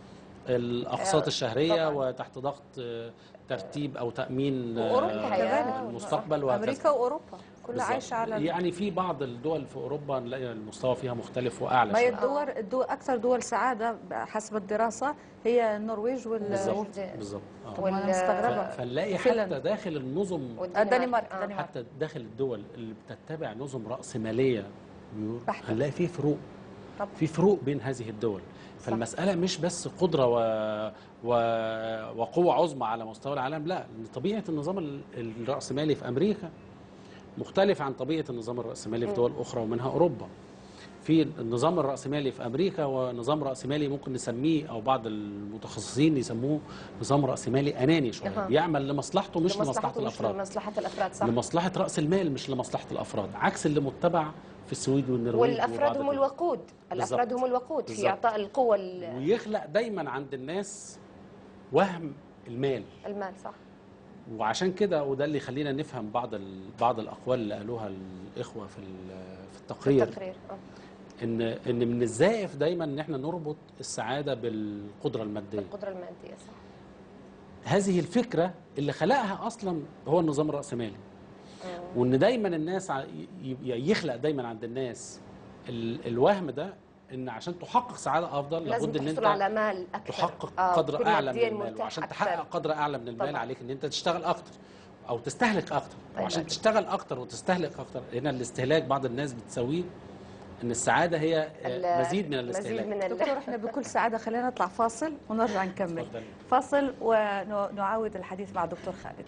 الاقساط آه، الشهريه طبعاً. وتحت ضغط آه، ترتيب او تامين آه، وأوروبا كذلك. المستقبل وهكذا أمريكا وأوروبا كلها بالظبط. عايشة على يعني في بعض الدول في اوروبا نلاقي المستوى فيها مختلف واعلى ما هي شوية. الدول الدول اكثر دول سعاده حسب الدراسه هي النرويج وال بالظبط بالظبط آه. وال- أنا مستغربة. ف- فنلاقي فنلند. حتى داخل النظم الدنمارك الدنمارك حتى داخل الدول اللي بتتبع نظم رأسمالية بيور بحتة. هنلاقي فيه فروق طبعا. في فروق بين هذه الدول فالمسألة مش بس قدرة و... و... وقوة عظمى على مستوى العالم لا لأن طبيعة النظام ال- الرأسمالي في أمريكا مختلف عن طبيعة النظام الرأسمالي في مم. دول أخرى ومنها أوروبا في النظام الرأسمالي في أمريكا ونظام رأسمالي ممكن نسميه أو بعض المتخصصين يسموه نظام رأسمالي أناني شوية أها. بيعمل لمصلحته مش لمصلحة لمصلحته مش الأفراد لمصلحة الافراد صح لمصلحة رأس المال مش لمصلحة الأفراد عكس اللي متبع في السويد والنرويج والافراد وبعض هم الدول. الوقود الافراد بالظبط. هم الوقود في بالظبط. اعطاء القوه ال- ويخلق دايما عند الناس وهم المال المال صح وعشان كده وده اللي يخلينا نفهم بعض ال... بعض الاقوال اللي قالوها الاخوه في ال- في التقرير التقرير آه. ان ان من الزائف دايما ان احنا نربط السعاده بالقدره الماديه القدره الماديه صح هذه الفكره اللي خلقها اصلا هو النظام الراسمالي وان دايما الناس ع- ي- ي- يخلق دايما عند الناس ال- الوهم ده ان عشان تحقق سعاده افضل لازم لابد ان تحصل انت على مال اكثر تحقق آه، قدر تكون اعلى من مادياً المال مرتاح وعشان أكثر. تحقق قدر اعلى من المال طبعاً. عليك ان انت تشتغل اكتر او تستهلك اكتر وعشان أيوة. تشتغل اكتر وتستهلك اكتر هنا الاستهلاك بعض الناس بتسويه ان السعاده هي ال- مزيد من الاستهلاك دكتور احنا بكل سعاده خلينا نطلع فاصل ونرجع نكمل فاصل ونعاود الحديث مع دكتور خالد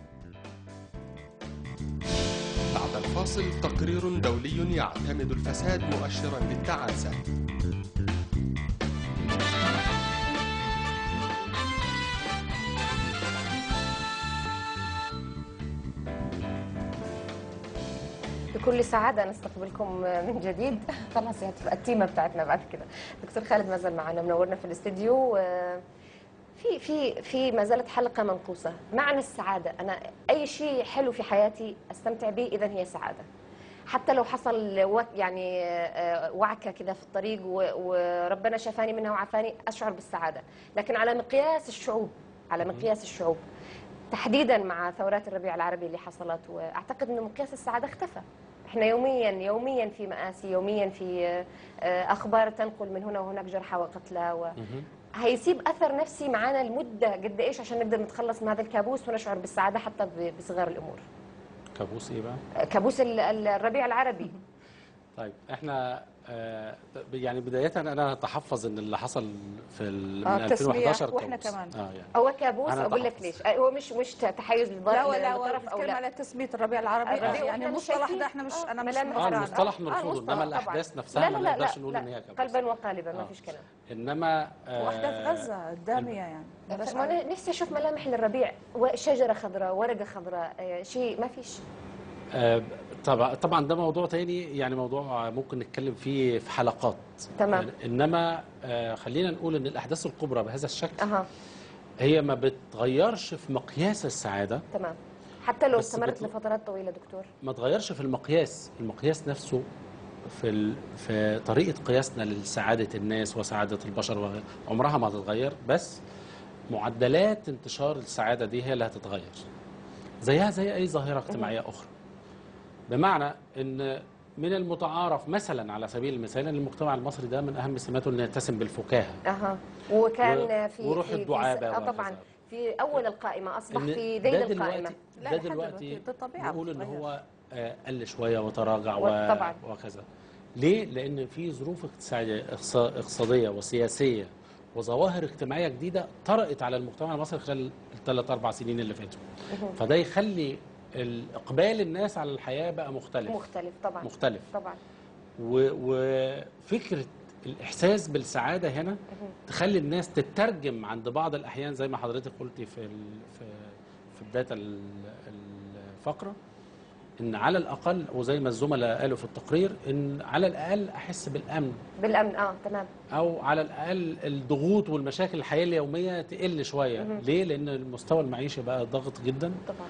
بعد الفاصل تقرير دولي يعتمد الفساد مؤشرا للتعاسة بكل سعادة نستقبلكم من جديد خلاص هي هتبقى التيمة بتاعتنا بعد كده دكتور خالد ما زال معنا منورنا في الاستديو آه، في في في ما زالت حلقة منقوصة معنى السعادة أنا أي شيء حلو في حياتي أستمتع به إذا هي سعادة حتى لو حصل وك يعني آه، وعكة كده في الطريق و- وربنا شفاني منها وعافاني أشعر بالسعادة لكن على مقياس الشعوب على مقياس الشعوب تحديدا مع ثورات الربيع العربي اللي حصلت واعتقد انه مقياس السعاده اختفى احنا يوميا يوميا في مآسي يوميا في آه، آه، اخبار تنقل من هنا وهناك جرحى وقتلى و... هيسيب اثر نفسي معانا لمده قد ايش عشان نقدر نتخلص من هذا الكابوس ونشعر بالسعاده حتى ب- بصغار الامور كابوس ايه بقى؟ آه، كابوس ال- ال- الربيع العربي طيب احنا آه يعني بدايه انا اتحفظ ان اللي حصل في ال- من آه، التسمية 2011 وإحنا كابوس. كمان. اه يعني هو كابوس أنا اقول لك أتحفظ. ليش آه، هو مش مش تحيز لض- لا ولا هو لطرف او بيتكلم لا على تسميه الربيع العربي الربيع يعني وإحنا مش المصطلح شايفين. ده احنا مش آه، انا مش ملامح اه مقتنعة. المصطلح آه، مرفوض المصطلح انما طبعاً. الاحداث نفسها لا ما لا لا نقدرش لا, نقول لا. ان هي كابوس قلبا وقالبا ما آه. فيش كلام انما آه، واحداث غزه الداميه يعني بس ما أنا نفسي اشوف ملامح للربيع شجره خضراء ورقه خضراء آه، شيء ما فيش آه، طبعا طبعا ده موضوع تاني يعني موضوع ممكن نتكلم فيه في حلقات تمام. يعني انما آه، خلينا نقول ان الاحداث الكبرى بهذا الشكل اها هي ما بتغيرش في مقياس السعاده تمام حتى لو بس استمرت بت- لفترات طويله دكتور ما تغيرش في المقياس المقياس نفسه في ال... في طريقه قياسنا لسعاده الناس وسعاده البشر وغيره عمرها ما هتتغير بس معدلات انتشار السعاده دي هي اللي هتتغير زيها زي اي ظاهره اجتماعيه اخرى بمعنى ان من المتعارف مثلا على سبيل المثال ان المجتمع المصري ده من اهم سماته انه يتسم بالفكاهه اها وكان و- في وروح في- في الدعابة آه وهكذا. طبعا في اول القائمه اصبح إن في ده ذيل دلوقتي- القائمه ده دلوقتي نقول ان بتتغير. هو آه، قل شويه وتراجع و... طبعاً. وكذا ليه لان في ظروف اقتصاديه اقتص- اقتصاديه وسياسيه وظواهر اجتماعيه جديده طرأت على المجتمع المصري خلال الثلاث اربع سنين اللي فاتوا فده يخلي اقبال الناس على الحياه بقى مختلف مختلف طبعا مختلف. طبعا و- وفكره الاحساس بالسعاده هنا تخلي الناس تترجم عند بعض الاحيان زي ما حضرتك قلتي في ال- في في بدايه ال- الفقره ان على الاقل وزي ما الزملاء قالوا في التقرير ان على الاقل احس بالامن بالامن اه تمام او على الاقل الضغوط والمشاكل الحياه اليوميه تقل شويه مهم. ليه لان المستوى المعيشي بقى ضغط جدا طبعا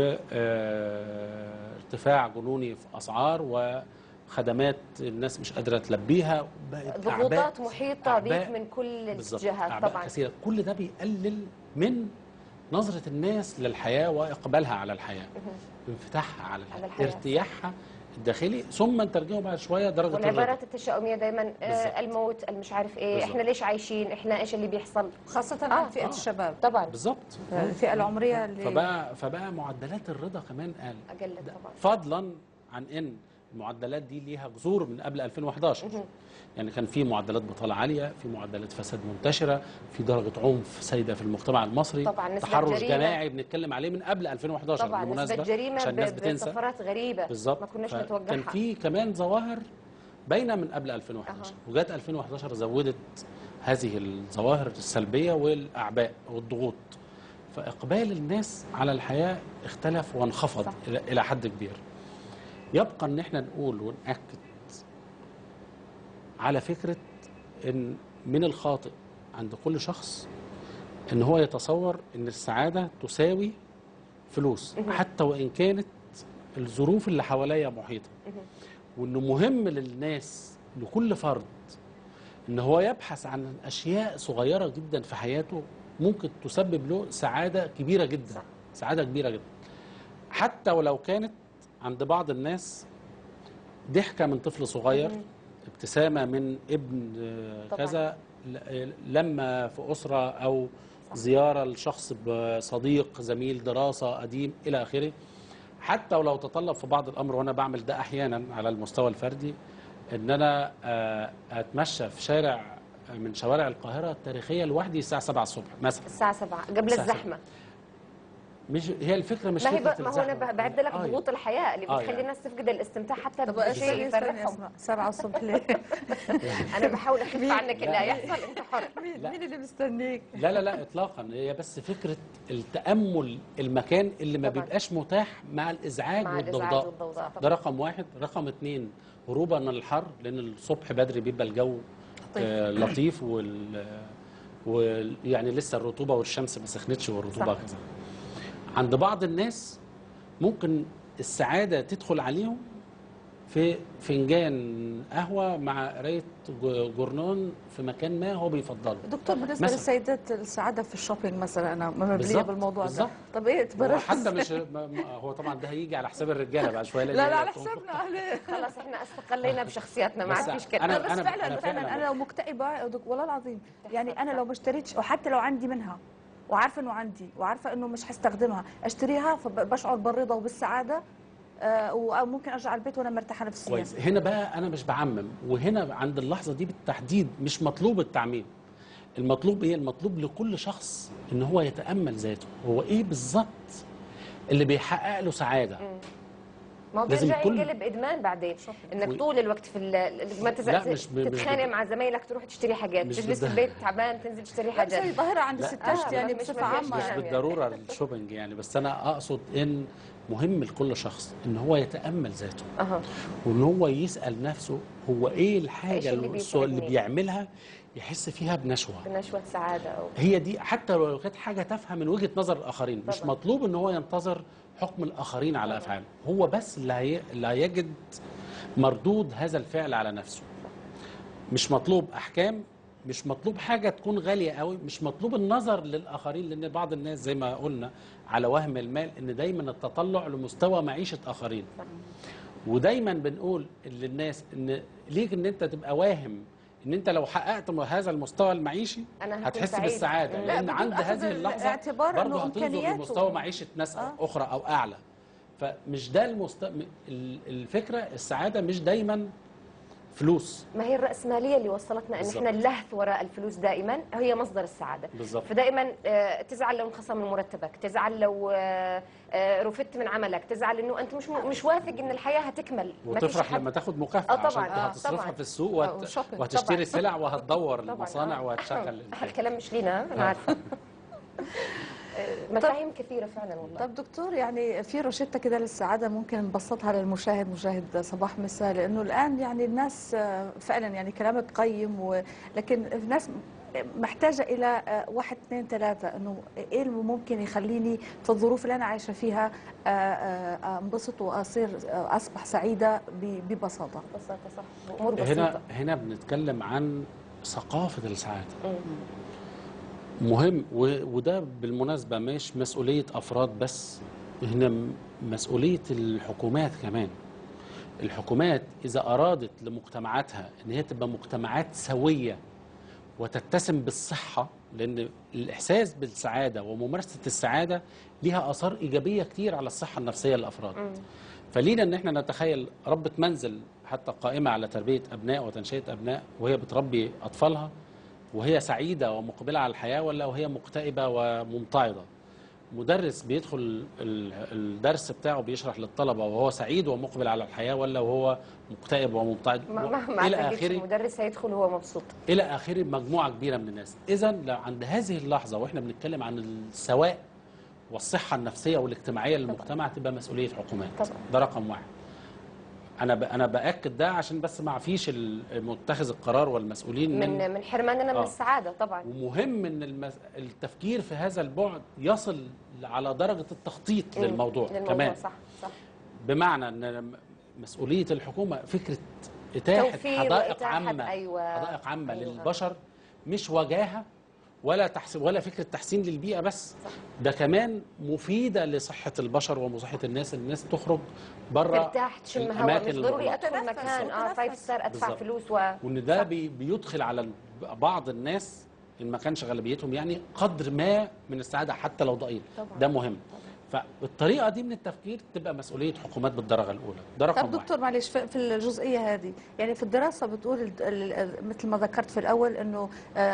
وارتفاع جنوني في اسعار وخدمات الناس مش قادره تلبيها بقت ضغوطات أعباء- محيطه بيك أعباء من كل بالظبط الجهات أعباء طبعا كثيرة كل ده بيقلل من نظرة الناس للحياة وإقبالها على الحياة انفتاحها على الحياة, على الحياة. ارتياحها الداخلي ثم نترجمه بعد شوية درجة الرضا والعبارات التشاؤميه دايما بالظبط. آه الموت المش عارف ايه بالظبط. احنا ليش عايشين احنا ايش اللي بيحصل خاصه آه، عن فئه آه. الشباب طبعا بالظبط الفئه العمريه اللي فبقى فبقى معدلات الرضا كمان قل اقل طبعا فضلا عن ان المعدلات دي ليها جذور من قبل 2011 يعني كان في معدلات بطاله عاليه في معدلات فساد منتشره في درجه عنف سيده في المجتمع المصري طبعا نسبة تحرش جريمة. جماعي بنتكلم عليه من قبل 2011 طبعا بالمناسبه نسبه جريمه عشان الناس ب- بتنسى بصفرات غريبه بالظبط ما كناش ف- نتوقعها كان في كمان ظواهر باينه من قبل 2011 وجات 2011 زودت هذه الظواهر السلبيه والاعباء والضغوط فاقبال الناس على الحياه اختلف وانخفض صح. الى إلى حد كبير يبقى ان احنا نقول وناكد على فكره ان من الخاطئ عند كل شخص ان هو يتصور ان السعاده تساوي فلوس مهم. حتى وان كانت الظروف اللي حواليا محيطه وانه مهم للناس لكل فرد ان هو يبحث عن اشياء صغيره جدا في حياته ممكن تسبب له سعاده كبيره جدا سعاده كبيره جدا حتى ولو كانت عند بعض الناس ضحكه من طفل صغير مهم. ابتسامه من ابن آه، طبعاً. كذا ل- لما في اسره او زياره لشخص صديق زميل دراسه قديم الى اخره حتى ولو تطلب في بعض الامر وانا بعمل ده احيانا على المستوى الفردي ان انا آه، اتمشى في شارع من شوارع القاهره التاريخيه لوحدي الساعه 7 الصبح مثلا الساعه 7 قبل الساعة الزحمه مش هي الفكره مش ما هي فكره ب- ما هو انا الزحمة. ب- بعد لك آه، ضغوط الحياه اللي آه، بتخلي يعني. الناس تفقد الاستمتاع حتى طب بشيء استني استني يفرحهم اسمع 7 الصبح ليه؟ انا بحاول اخف عنك لا. اللي هيحصل انت حر مين مين اللي مستنيك؟ لا لا لا اطلاقا هي بس فكره التامل المكان اللي ما طبعاً. بيبقاش متاح مع الازعاج مع الإزعاج والضوضاء والضوضاء طبعاً. ده رقم واحد رقم اتنين هروبا من الحر لان الصبح بدري بيبقى الجو آه لطيف وال وال- يعني لسه الرطوبه والشمس ما سخنتش والرطوبه صح. كذا عند بعض الناس ممكن السعاده تدخل عليهم في فنجان قهوه مع قرايه ج- جورنان في مكان ما هو بيفضله دكتور بالنسبه مثلاً. للسيدات السعاده في الشوبينج مثلا انا مبليه بالظبط، بالموضوع ده بالظبط. طب ايه هو تبرر حتى مش ما- ما- هو طبعا ده هيجي على حساب الرجاله بعد شويه لا لأن لا هي على بتكون- حسابنا عليه خلاص احنا استقلينا بشخصياتنا ما بس عاد فيش أنا- كلام بس أنا- فعلا أنا فعلا فعلاً انا لو مكتئبه يا دك- والله العظيم يعني انا لو ما اشتريتش وحتى لو عندي منها وعارفه انه عندي وعارفه انه مش هستخدمها اشتريها فبشعر بالرضا وبالسعاده آه، وممكن ارجع البيت وانا مرتاحه نفسيا كويس هنا بقى انا مش بعمم وهنا عند اللحظه دي بالتحديد مش مطلوب التعميم المطلوب ايه المطلوب لكل شخص ان هو يتامل ذاته هو ايه بالظبط اللي بيحقق له سعاده ما هو لازم بيرجع كل- ينقلب ادمان بعدين انك و- طول الوقت في ال- ما تز- لا، مش ب- مش تتخانق بد- مع زمايلك تروح تشتري حاجات مش تجلس في بد- البيت تعبان تنزل تشتري لا حاجات بس هي ظاهره عند لا، الستات مش- يعني مش- بصفه ما فيهاش عامه مش يعني. بالضروره الشوبينج يعني بس انا اقصد ان مهم لكل شخص ان هو يتامل ذاته اها وان هو يسال نفسه هو ايه الحاجه إيش اللي اللي, اللي بيسعدني؟ بيعملها يحس فيها بنشوه بنشوة سعاده او هي دي حتى لو كانت حاجه تافهه من وجهه نظر الاخرين مش طبعاً. مطلوب ان هو ينتظر حكم الاخرين على افعاله هو بس اللي, هي... اللي هيجد مردود هذا الفعل على نفسه مش مطلوب احكام مش مطلوب حاجه تكون غاليه قوي مش مطلوب النظر للاخرين لان بعض الناس زي ما قلنا على وهم المال ان دايما التطلع لمستوى معيشه اخرين ودايما بنقول للناس ان ليك ان انت تبقى واهم ان انت لو حققت هذا المستوى المعيشي أنا هكون هتحس سعيد. بالسعاده لا، لان بدون عند أخذ هذه اللحظه الاعتبار برضه إنه هتنظر إمكانياته. لمستوى معيشه ناس آه. اخرى او اعلى فمش ده المست... م- ال- الفكره السعاده مش دايما فلوس ما هي الرأسمالية اللي وصلتنا ان بالظبط. احنا اللهث وراء الفلوس دائما هي مصدر السعادة بالظبط. فدائما آه، تزعل لو انخصم من مرتبك تزعل لو آه، آه، رفدت من عملك تزعل انه انت مش مش واثق ان الحياة هتكمل ما فيش وتفرح حد- لما تاخد مكافاه آه، طبعاً. عشان آه، هتصرفها طبعاً. في السوق آه، وهت... وشوبينج. وهتشتري طبعاً. سلع وهتدور طبعاً. المصانع آه. وهتشغل هالكلام مش لينا انا آه. عارفة آه، مفاهيم كثيرة فعلا والله طب دكتور يعني في روشتة كده للسعادة ممكن نبسطها للمشاهد مشاهد صباح مساء لأنه الآن يعني الناس آه، فعلا يعني كلامك قيم و... لكن الناس محتاجة إلى آه، واحد اثنين ثلاثة إنه إيه اللي ممكن يخليني في الظروف اللي أنا عايشة فيها آه، آه، أنبسط وأصير آه، أصبح سعيدة ب- ببساطة ببساطة صح أمور هنا بسيطة هنا بنتكلم عن ثقافه السعاده مم. مهم و- وده بالمناسبة مش مسؤولية أفراد بس هنا م- مسؤولية الحكومات كمان الحكومات إذا أرادت لمجتمعاتها إن هي تبقى مجتمعات سوية وتتسم بالصحة لأن الإحساس بالسعادة وممارسة السعادة ليها آثار إيجابية كتير على الصحة النفسية للأفراد مم. فلينا ان احنا نتخيل ربة منزل حتى قائمة على تربية أبناء وتنشئة أبناء وهي بتربي أطفالها وهي سعيدة ومقبلة على الحياة ولا وهي مكتئبة وممتعضة مدرس بيدخل ال- الدرس بتاعه بيشرح للطلبة وهو سعيد ومقبل على الحياة ولا وهو مكتئب وممتعض ما ما ما إلى اعتقدش آخره المدرس هيدخل وهو مبسوط الى اخره مجموعه كبيره من الناس اذا لو عند هذه اللحظه واحنا بنتكلم عن السواء والصحه النفسيه والاجتماعيه للمجتمع تبقى مسؤوليه حكومات طبعا. ده رقم واحد انا ب... انا باكد ده عشان بس ما فيش متخذ القرار والمسؤولين من, من من حرماننا من آه. السعادة طبعا ومهم ان المس... التفكير في هذا البعد يصل على درجه التخطيط مم. للموضوع, للموضوع كمان صح صح بمعنى ان مسؤوليه الحكومه فكره اتاحه توفير حدائق وإتاحة، عامه أيوة. حدائق عامه أيوة. للبشر مش وجاهه ولا تحسين ولا فكره تحسين للبيئه بس ده كمان مفيده لصحه البشر وصحه الناس الناس تخرج بره ترتاح تشم هواء الأماكن مش ضروري المغلقة. ادخل مكان اه فايف ستار ادفع بالظبط. فلوس و وان ده بي بيدخل على ال- بعض الناس ان ما كانش غالبيتهم يعني قدر ما من السعاده حتى لو ضئيل طبعاً. ده مهم فالطريقه دي من التفكير تبقى مسؤوليه حكومات بالدرجه الاولى ده رقم طب واحد دكتور معلش في في الجزئيه هذه يعني في الدراسه بتقول ال- ال- ال- مثل ما ذكرت في الاول انه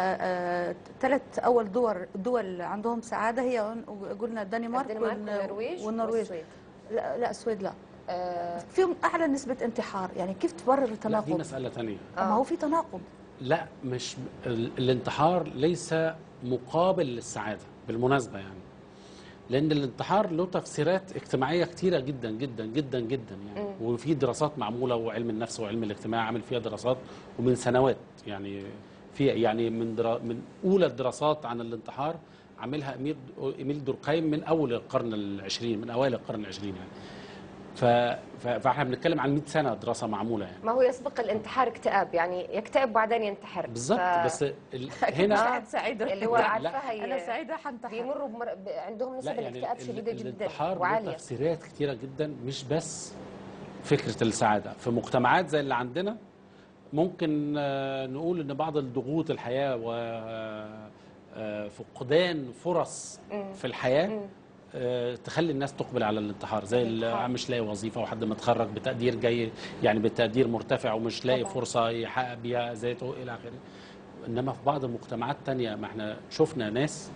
ثلاث اول دول دول عندهم سعاده هي قلنا الدنمارك الدنمارك والن- والنرويج والنرويج والسويد. لا لا السويد لا فيهم اعلى نسبه انتحار يعني كيف تبرر لا دي التناقض مساله ثانيه ما هو في تناقض لا مش ال- الانتحار ليس مقابل للسعاده بالمناسبه يعني لان الانتحار له تفسيرات اجتماعيه كتيره جدا جدا جدا جدا يعني مم. وفي دراسات معموله وعلم النفس وعلم الاجتماع عامل فيها دراسات ومن سنوات يعني في يعني من درا من اولى الدراسات عن الانتحار عاملها امير ايميل دوركايم من اول القرن العشرين من اوائل القرن العشرين يعني ف... ف... فاحنا بنتكلم عن 100 سنه دراسه معموله يعني ما هو يسبق الانتحار اكتئاب يعني يكتئب وبعدين ينتحر بالظبط ف- بس ال... أكيد مش هنا حد سعيده اللي هو لا، عارفاها هي انا سعيده حنتحر بيمروا بمر... ب... عندهم نسب لا يعني الاكتئاب ال- شديده ال- جدا الانتحار له وعاليه تفسيرات كتيره جدا مش بس فكره السعاده في مجتمعات زي اللي عندنا ممكن آه، نقول ان بعض الضغوط الحياه و آه، فقدان فرص مم. في الحياه مم. آه، تخلي الناس تقبل على الانتحار زي اللي الانتحار. مش لاقي وظيفه وحد متخرج بتقدير جيد يعني بتقدير مرتفع ومش لاقي طبعاً. فرصه يحقق بيها ذاته الى اخره انما في بعض المجتمعات تانية ما احنا شفنا ناس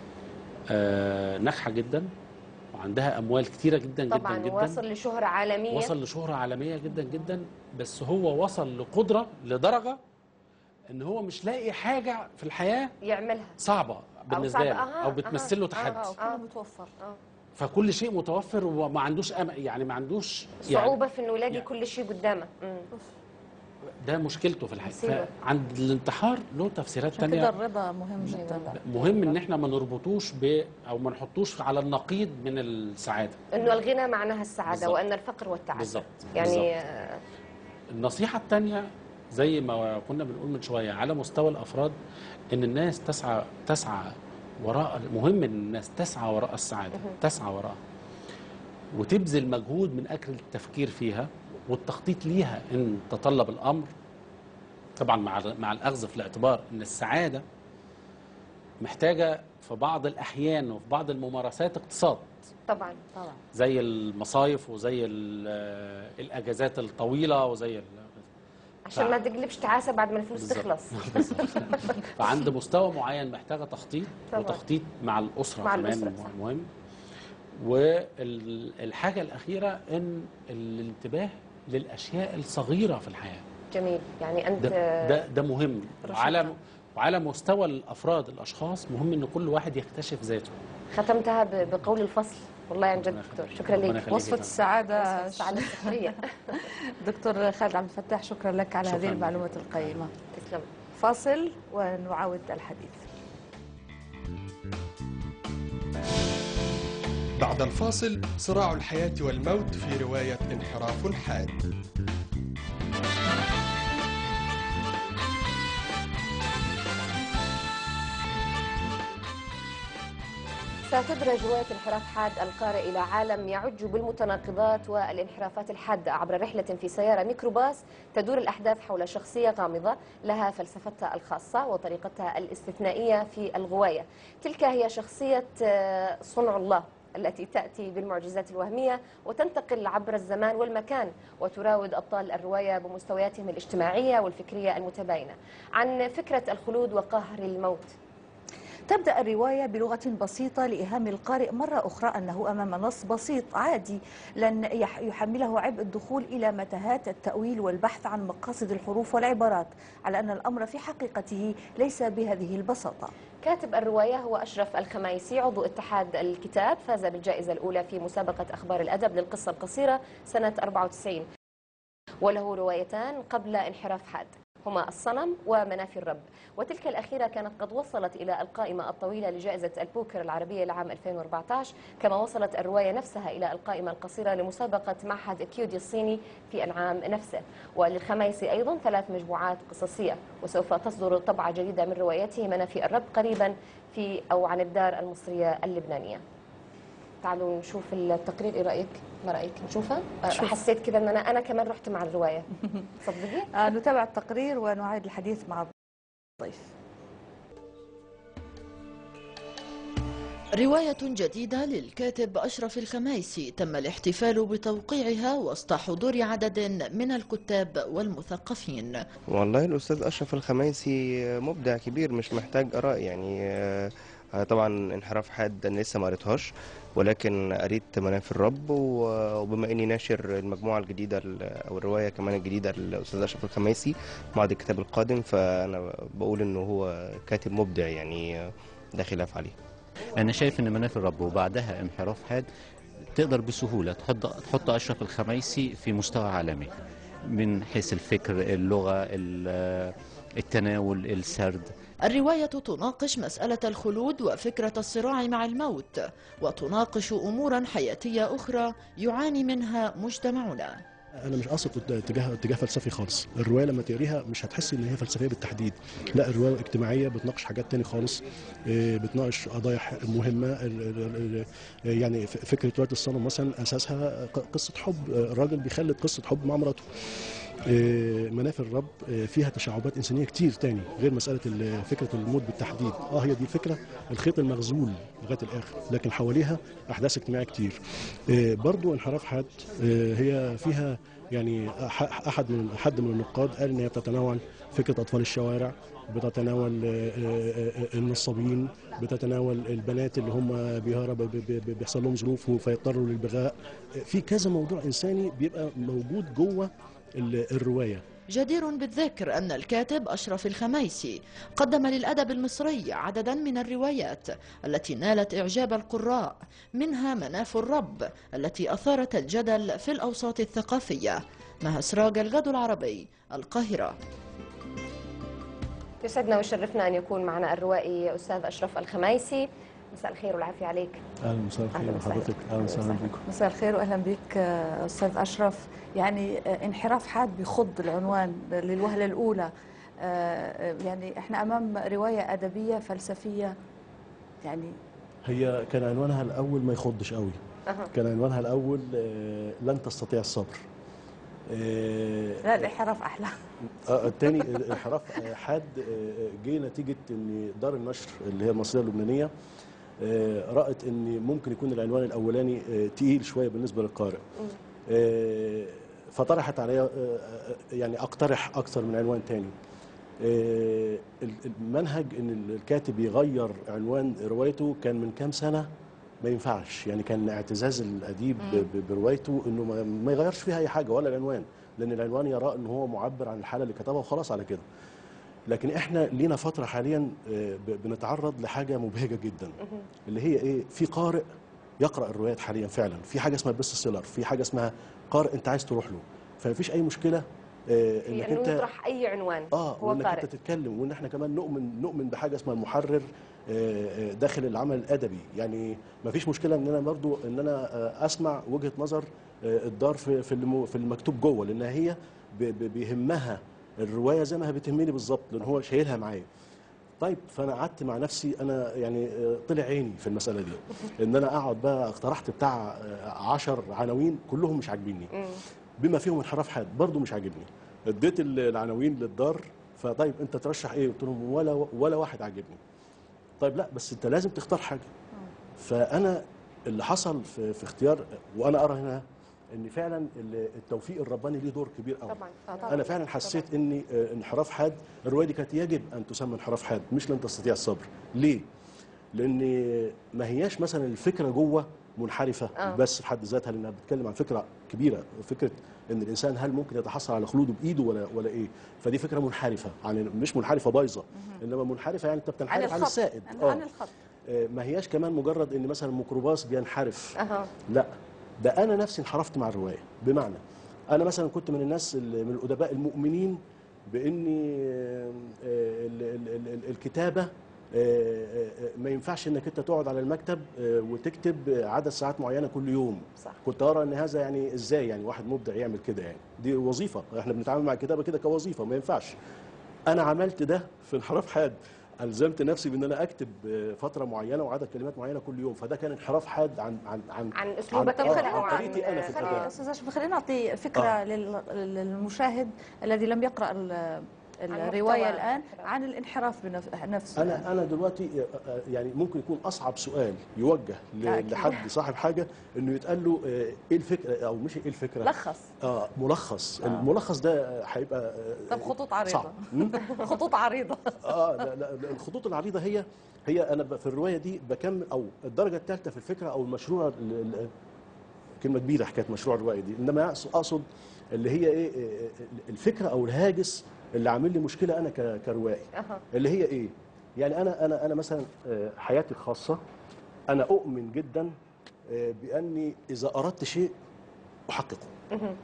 آه، ناجحه جدا وعندها اموال كتيره جدا طبعا جدا جدا واصل لشهره عالميه وصل لشهره عالميه جدا جدا بس هو وصل لقدره لدرجه ان هو مش لاقي حاجه في الحياه يعملها صعبه بالنسبه صعبة. له أها، او بتمثل له أها. تحدي آه، كله متوفر آه. فكل شيء متوفر وما عندوش أمل يعني ما عندوش صعوبه في انه يلاقي كل شيء قدامه مم. يعني ده مشكلته في الحياه مصيبة. فعند الانتحار له تفسيرات عشان كده تانية الرضا مهم جدا مهم ان احنا ما نربطوش ب او ما نحطوش على النقيض من السعاده انه الغنى معناها السعاده بالضبط. وان الفقر والتعب بالظبط يعني بالظبط. آه، النصيحة التانية زي ما كنا بنقول من شوية على مستوى الأفراد إن الناس تسعى تسعى وراء مهم إن الناس تسعى وراء السعادة مهم. تسعى وراءها وتبذل مجهود من أجل التفكير فيها والتخطيط ليها إن تطلب الأمر طبعا مع مع الأخذ في الاعتبار إن السعادة محتاجة في بعض الأحيان وفي بعض الممارسات اقتصاد طبعا طبعا زي المصايف وزي ال- الأجازات الطويلة وزي ال- عشان ما تقلبش تعاسه بعد ما الفلوس بالظبط. تخلص فعند مستوى معين محتاجه تخطيط طبعا. وتخطيط مع الاسره مع كمان الأسرة، صح. مهم والحاجه الاخيره ان الانتباه للاشياء الصغيره في الحياه جميل يعني انت ده ده, ده مهم رشيقة. وعلى وعلى مستوى الافراد الاشخاص مهم ان كل واحد يكتشف ذاته ختمتها ب- بقول الفصل والله عن جد دكتور شكرا ربنا لك يخليك وصفة يا السعادة وصفة السعادة الصحية دكتور خالد عبد الفتاح شكرا لك على شكراً هذه لك. المعلومات القيمة تسلم فاصل ونعاود الحديث بعد الفاصل صراع الحياة والموت في رواية انحراف حاد ستدرج رواية انحراف حاد القارئ إلى عالم يعج بالمتناقضات والانحرافات الحادة عبر رحلة في سيارة ميكروباص تدور الأحداث حول شخصية غامضة لها فلسفتها الخاصة وطريقتها الاستثنائية في الغواية تلك هي شخصية آه، صنع الله التي تأتي بالمعجزات الوهمية وتنتقل عبر الزمان والمكان وتراود أبطال الرواية بمستوياتهم الاجتماعية والفكرية المتباينة عن فكرة الخلود وقهر الموت تبدأ الرواية بلغة بسيطة لإيهام القارئ مرة أخرى أنه أمام نص بسيط عادي لن يح- يحمله عبء الدخول إلى متاهات التأويل والبحث عن مقاصد الحروف والعبارات على أن الأمر في حقيقته ليس بهذه البساطة كاتب الرواية هو أشرف الخمايسي عضو اتحاد الكتاب فاز بالجائزة الأولى في مسابقة أخبار الأدب للقصة القصيرة سنة 94 وله روايتان قبل انحراف حاد هما الصنم ومنافي الرب وتلك الأخيرة كانت قد وصلت إلى القائمة الطويلة لجائزة البوكر العربية لعام 2014 كما وصلت الرواية نفسها إلى القائمة القصيرة لمسابقة معهد كيودي الصيني في العام نفسه وللخميسي أيضا ثلاث مجموعات قصصية وسوف تصدر طبعة جديدة من روايته منافي الرب قريبا في أو عن الدار المصرية اللبنانية تعالوا نشوف التقرير ايه رايك ما رايك نشوفها شوف. حسيت كده ان انا انا كمان رحت مع الروايه صدقي آه، نتابع التقرير ونعيد الحديث مع الضيف رواية جديدة للكاتب أشرف الخميسي تم الاحتفال بتوقيعها وسط حضور عدد من الكتاب والمثقفين والله الأستاذ أشرف الخميسي مبدع كبير مش محتاج آراء يعني آه، طبعا انحراف حاد أنا لسه ما قريتهاش ولكن قريت منافي الرب و- وبما إني ناشر المجموعة الجديدة ال- أو الرواية كمان الجديدة للأستاذ أشرف الخميسي بعد الكتاب القادم فأنا بقول إنه هو كاتب مبدع يعني آه، لا خلاف عليه انا شايف ان مناف الرب وبعدها انحراف حاد تقدر بسهوله تحط تحط اشرف الخميسي في مستوى عالمي من حيث الفكر اللغه ال- التناول السرد الرواية تناقش مسألة الخلود وفكرة الصراع مع الموت وتناقش أمورا حياتية أخرى يعاني منها مجتمعنا انا مش قاصد اتجاه اتجاه فلسفي خالص الروايه لما تقريها مش هتحس ان هي فلسفيه بالتحديد لا الروايه اجتماعيه بتناقش حاجات تاني خالص إيه، بتناقش قضايا ح- مهمه ال- ال- ال- يعني ف- فكره روايه الصنم مثلا اساسها ق- قصه حب الراجل بيخلد قصه حب مع مراته إيه، منافي الرب إيه، فيها تشعبات انسانيه كتير تاني غير مساله ال- فكره الموت بالتحديد اه هي دي الفكره الخيط المغزول لغايه الاخر لكن حواليها احداث اجتماعيه كتير إيه، برضو انحراف حاد إيه، هي فيها يعني أح- احد من حد من النقاد قال ان هي بتتناول فكره اطفال الشوارع بتتناول آه، آه، آه، النصابين بتتناول البنات اللي هم بيهرب ب- ب- ب- بيحصل لهم ظروف فيضطروا للبغاء في كذا موضوع انساني بيبقى موجود جوه ال- الروايه جدير بالذكر أن الكاتب أشرف الخميسي قدم للأدب المصري عددا من الروايات التي نالت إعجاب القراء منها مناف الرب التي أثارت الجدل في الأوساط الثقافية مها سراج الغد العربي القاهرة يسعدنا ويشرفنا ان يكون معنا الروائي استاذ اشرف الخميسي مساء الخير والعافيه عليك اهلا مساء أهلا الخير وسهلا. حضرتك اهلا وسهلا بكم مساء الخير واهلا بك آه، استاذ اشرف يعني آه، انحراف حاد بخض العنوان للوهله الاولى آه، آه، يعني احنا امام روايه ادبيه فلسفيه يعني هي كان عنوانها الاول ما يخضش قوي أها. كان عنوانها الاول آه، لن تستطيع الصبر آه، لا الانحراف احلى آه، التاني الانحراف آه، حاد آه، جه نتيجه ان دار النشر اللي هي المصريه اللبنانيه آه، رأت ان ممكن يكون العنوان الاولاني آه، تقيل شويه بالنسبه للقارئ آه، فطرحت عليا آه، آه، يعني اقترح اكثر من عنوان تاني آه، المنهج ان الكاتب يغير عنوان روايته كان من كام سنه ما ينفعش يعني كان اعتزاز الاديب ب- ب- بروايته انه ما- ما يغيرش فيها اي حاجه ولا العنوان لان العنوان يرى ان هو معبر عن الحاله اللي كتبها وخلاص على كده لكن احنا لينا فتره حاليا آه، ب- بنتعرض لحاجه مبهجه جدا اللي هي ايه في قارئ يقرا الروايات حاليا فعلا في حاجه اسمها بيست سيلر في حاجه اسمها قارئ انت عايز تروح له فمفيش اي مشكله آه، في انه يطرح اي عنوان اه هو وانك قارئ انت تتكلم وان احنا كمان نؤمن نؤمن بحاجه اسمها المحرر آه، آه، داخل العمل الادبي يعني ما فيش مشكله ان انا برضو ان انا آه، اسمع وجهه نظر آه، الدار في في المو- في المكتوب جوه لان هي ب- ب- بيهمها الروايه زي ما هي بتهمني بالظبط لان هو شايلها معايا طيب فانا قعدت مع نفسي انا يعني آه، طلع عيني في المساله دي ان انا اقعد بقى اقترحت بتاع آه، عشر عناوين كلهم مش عاجبيني بما فيهم انحراف حاد برضه مش عاجبني اديت ال- العناوين للدار فطيب انت ترشح ايه قلت لهم ولا ولا واحد عاجبني طيب لا بس انت لازم تختار حاجه فانا اللي حصل في, في اختيار وانا ارى هنا ان فعلا ال- التوفيق الرباني ليه دور كبير قوي طبعا آه طبعا انا فعلا حسيت ان آه، انحراف حاد الروايه دي كانت يجب ان تسمى انحراف حاد مش لن تستطيع الصبر ليه لان ما هياش مثلا الفكره جوه منحرفه آه. بس في حد ذاتها لانها بتتكلم عن فكره كبيره فكره ان الانسان هل ممكن يتحصل على خلوده بايده ولا ولا ايه فدي فكره منحرفه عن مش منحرفه بايظه انما منحرفه يعني انت بتنحرف عن, الخط. السائد عن- آه. عن الخط. آه، ما هياش كمان مجرد ان مثلا ميكروباص بينحرف اها لا ده انا نفسي انحرفت مع الروايه بمعنى انا مثلا كنت من الناس اللي من الادباء المؤمنين بان آه، ال- ال- ال- ال- الكتابه آه، آه، ما ينفعش انك انت تقعد على المكتب آه، وتكتب عدد ساعات معينه كل يوم صح. كنت ارى ان هذا يعني ازاي يعني واحد مبدع يعمل كده يعني دي وظيفه احنا بنتعامل مع الكتابه كده كوظيفه ما ينفعش انا عملت ده في انحراف حاد الزمت نفسي بان انا اكتب آه، فتره معينه وعدد كلمات معينه كل يوم فده كان انحراف حاد عن عن عن عن أسلوبك عن, آه، الخلق عن وعن- طريقتي انا في خلينا الاداء استاذ اشرف خلينا نعطي فكره آه. لل- للمشاهد الذي لم يقرا ال- الروايه محتوى الان عن الانحراف بنف- نفسه انا انا دلوقتي آه، يعني ممكن يكون اصعب سؤال يوجه ل- أكيد. لحد صاحب حاجه انه يتقال له آه، ايه الفكره او مش ايه الفكره لخص اه ملخص الملخص ده آه، هيبقى آه، طب خطوط عريضه صعب مم؟ خطوط عريضه اه لا لا لا، الخطوط العريضه هي هي انا ب- في الروايه دي بكمل او الدرجه الثالثه في الفكره او المشروع ال- ال- كلمه كبيره حكايه مشروع الروايه دي انما أقص- اقصد اللي هي ايه إيه، الفكره او الهاجس اللي عامل لي مشكله انا ك- كروائي أها. اللي هي ايه يعني انا انا انا مثلا آه، حياتي الخاصه انا اؤمن جدا آه، باني اذا اردت شيء احققه مهم.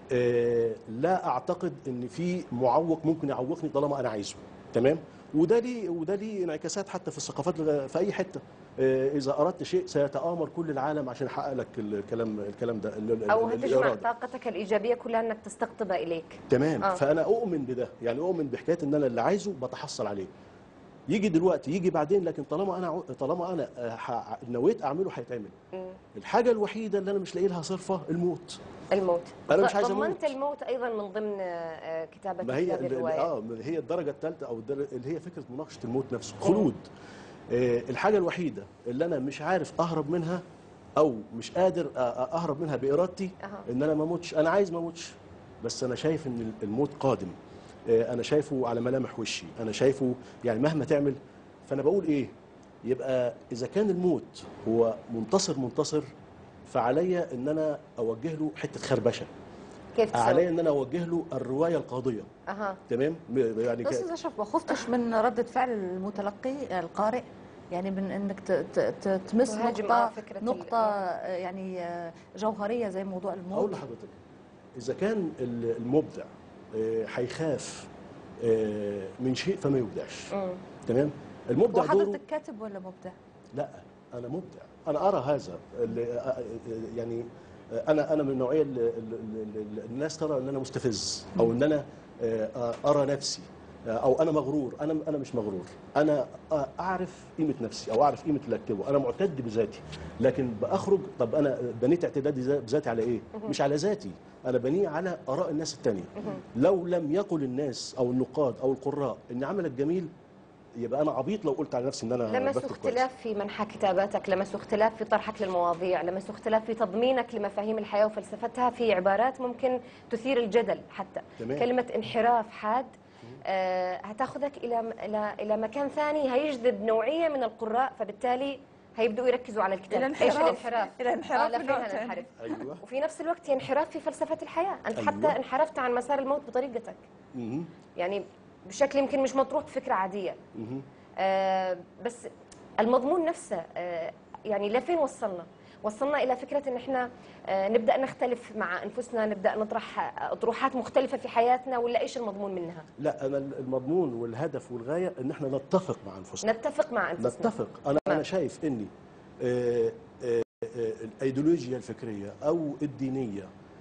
آه، لا اعتقد ان في معوق ممكن يعوقني طالما انا عايزه تمام وده ليه وده ليه انعكاسات حتى في الثقافات الغ- في اي حته آه، اذا اردت شيء سيتآمر كل العالم عشان يحقق لك الكلام الكلام ده ال- ال- او ال- هتجمع الإرادة. طاقتك الايجابيه كلها انك تستقطب اليك تمام آه. آه. فانا اؤمن بده يعني اؤمن بحكايه ان انا اللي عايزه بتحصل عليه يجي دلوقتي يجي بعدين لكن طالما انا عو- طالما انا آه، ح- نويت اعمله هيتعمل مم. الحاجه الوحيده اللي انا مش لاقي لها صرفه الموت الموت أنا مش عايز ضمنت أموت. الموت ايضا من ضمن آه، كتابه ما هي كتاب ال- ال- الروايه اه ما هي الدرجه الثالثه او الدرجة اللي هي فكره مناقشه الموت نفسه خلود آه الحاجه الوحيده اللي انا مش عارف اهرب منها او مش قادر أ- أ- اهرب منها بارادتي أها. ان انا ما اموتش انا عايز ما اموتش بس انا شايف ان الموت قادم آه انا شايفه على ملامح وشي انا شايفه يعني مهما تعمل فانا بقول ايه يبقى اذا كان الموت هو منتصر منتصر فعليا ان انا اوجه له حته خربشه كيف تسوي؟ عليا ان انا اوجه له الروايه القاضيه اها تمام م- يعني ك- استاذ اشرف ما خفتش من رده فعل المتلقي القارئ يعني من انك ت- ت- ت- تمس تهاجم، نقطه آه، فكرة ال- نقطه آه، يعني آه، جوهريه زي موضوع اقول الموت لحضرتك اذا كان ال- المبدع آه، هيخاف آه، من شيء فما يبدعش مم. تمام المبدع دوره وحضرتك كاتب ولا مبدع؟ لا انا مبدع انا ارى هذا اللي آه، آه، يعني آه، انا انا من النوعيه اللي اللي- اللي الناس ترى ان انا مستفز او ان انا آه، آه، ارى نفسي آه، او انا مغرور انا انا مش مغرور انا آه، اعرف قيمه نفسي او اعرف قيمه اللي اكتبه انا معتد بذاتي لكن باخرج طب انا بنيت اعتدادي ذا- بذاتي على ايه مهم. مش على ذاتي انا بنيه على اراء الناس التانية لو لم يقل الناس او النقاد او القراء ان عملك جميل يبقى انا عبيط لو قلت على نفسي ان انا لمسوا بكتب كويس. اختلاف في منحى كتاباتك لمسوا اختلاف في طرحك للمواضيع لمسوا اختلاف في تضمينك لمفاهيم الحياة وفلسفتها في عبارات ممكن تثير الجدل حتى تمام. كلمة انحراف حاد آه هتاخذك إلى الى الى مكان ثاني هيجذب نوعية من القراء فبالتالي هيبدأوا يركزوا على الكتاب إلى ايش انحراف. الانحراف إلى انحراف آه من نوع لفين ثاني. هننحرف ايوه وفي نفس الوقت هي انحراف في فلسفة الحياة أنت أيوة. حتى انحرفت عن مسار الموت بطريقتك مهم. يعني بشكل يمكن مش مطروح بفكرة عادية مهم. آه، بس المضمون نفسه آه، يعني لفين وصلنا؟ وصلنا الى فكره ان احنا آه، نبدا نختلف مع انفسنا، نبدا نطرح آه، اطروحات مختلفه في حياتنا ولا ايش المضمون منها؟ لا انا المضمون والهدف والغايه ان احنا نتفق مع انفسنا نتفق مع انفسنا نتفق انا انا شايف اني آه، آه، آه، الايديولوجيا الفكريه او الدينيه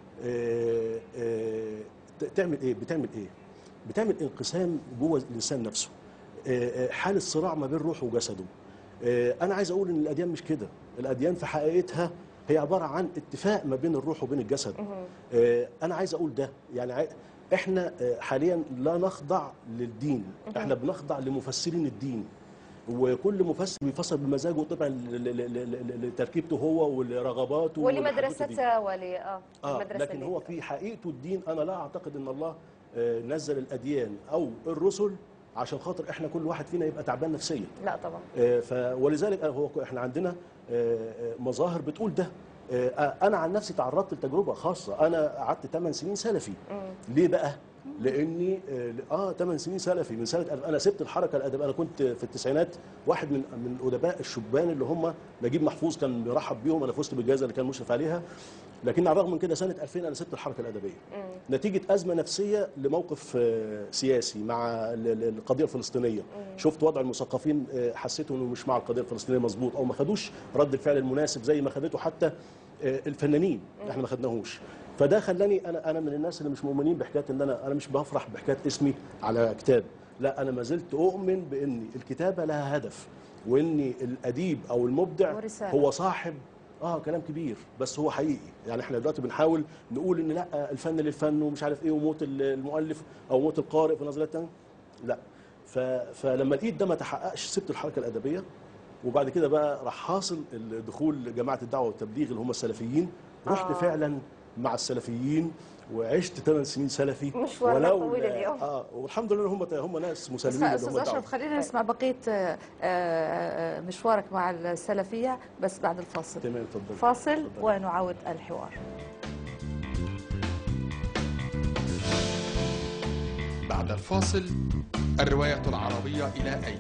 آه، آه، ت- تعمل ايه بتعمل ايه بتعمل انقسام جوه الانسان نفسه آه، آه، حاله صراع ما بين روحه وجسده آه، انا عايز اقول ان الاديان مش كده الاديان في حقيقتها هي عباره عن اتفاق ما بين الروح وبين الجسد آه، انا عايز اقول ده يعني عاي- احنا آه، حاليا لا نخضع للدين احنا بنخضع لمفسرين الدين وكل مفسر بيفسر بمزاجه طبعا ل- ل- ل- ل- لتركيبته هو ولرغباته ولحدوته دي. ولمدرسته ول اه اه المدرسة لكن اللي- هو في حقيقته الدين انا لا اعتقد ان الله آه، نزل الاديان او الرسل عشان خاطر احنا كل واحد فينا يبقى تعبان نفسيا لا طبعا آه، ف ولذلك هو احنا عندنا آه، آه، مظاهر بتقول ده آه، انا عن نفسي تعرضت لتجربه خاصه انا قعدت 8 سنين سلفي مم. ليه بقى لاني اه آه، 8 سنين سلفي من سنه ألف- انا سبت الحركه الادبيه انا كنت في التسعينات واحد من من ادباء الشبان اللي هم نجيب محفوظ كان بيرحب بيهم انا فزت بالجائزه اللي كان مشرف عليها لكن على الرغم من كده سنه 2000 انا سبت الحركه الادبيه نتيجه ازمه نفسيه لموقف آه، سياسي مع ال- ال- القضيه الفلسطينيه شفت وضع المثقفين آه، حسيت انه مش مع القضيه الفلسطينيه مظبوط او ما خدوش رد الفعل المناسب زي ما خدته حتى آه، الفنانين احنا ما خدناهوش فده خلاني انا انا من الناس اللي مش مؤمنين بحكايه ان انا انا مش بفرح بحكايه اسمي على كتاب لا انا ما زلت اؤمن بان الكتابه لها هدف وان الاديب او المبدع ورسالة. هو صاحب اه كلام كبير بس هو حقيقي يعني احنا دلوقتي بنحاول نقول ان لا الفن للفن ومش عارف ايه وموت ال- المؤلف او موت القارئ في نظريه تانية لا ف... فلما لقيت ده ما تحققش سبت الحركه الادبيه وبعد كده بقى راح حاصل دخول جماعه الدعوه والتبليغ اللي هم السلفيين رحت آه. فعلا مع السلفيين وعشت 8 سنين سلفي مشوارنا طويل اليوم. اه والحمد لله هم هم ناس مسلمين اللي هم استاذ الدعوة. اشرف خلينا نسمع بقيه آه، آه، مشوارك مع السلفيه بس بعد الفاصل تمام اتفضل فاصل ونعاود الحوار بعد الفاصل الرواية العربية إلى أين؟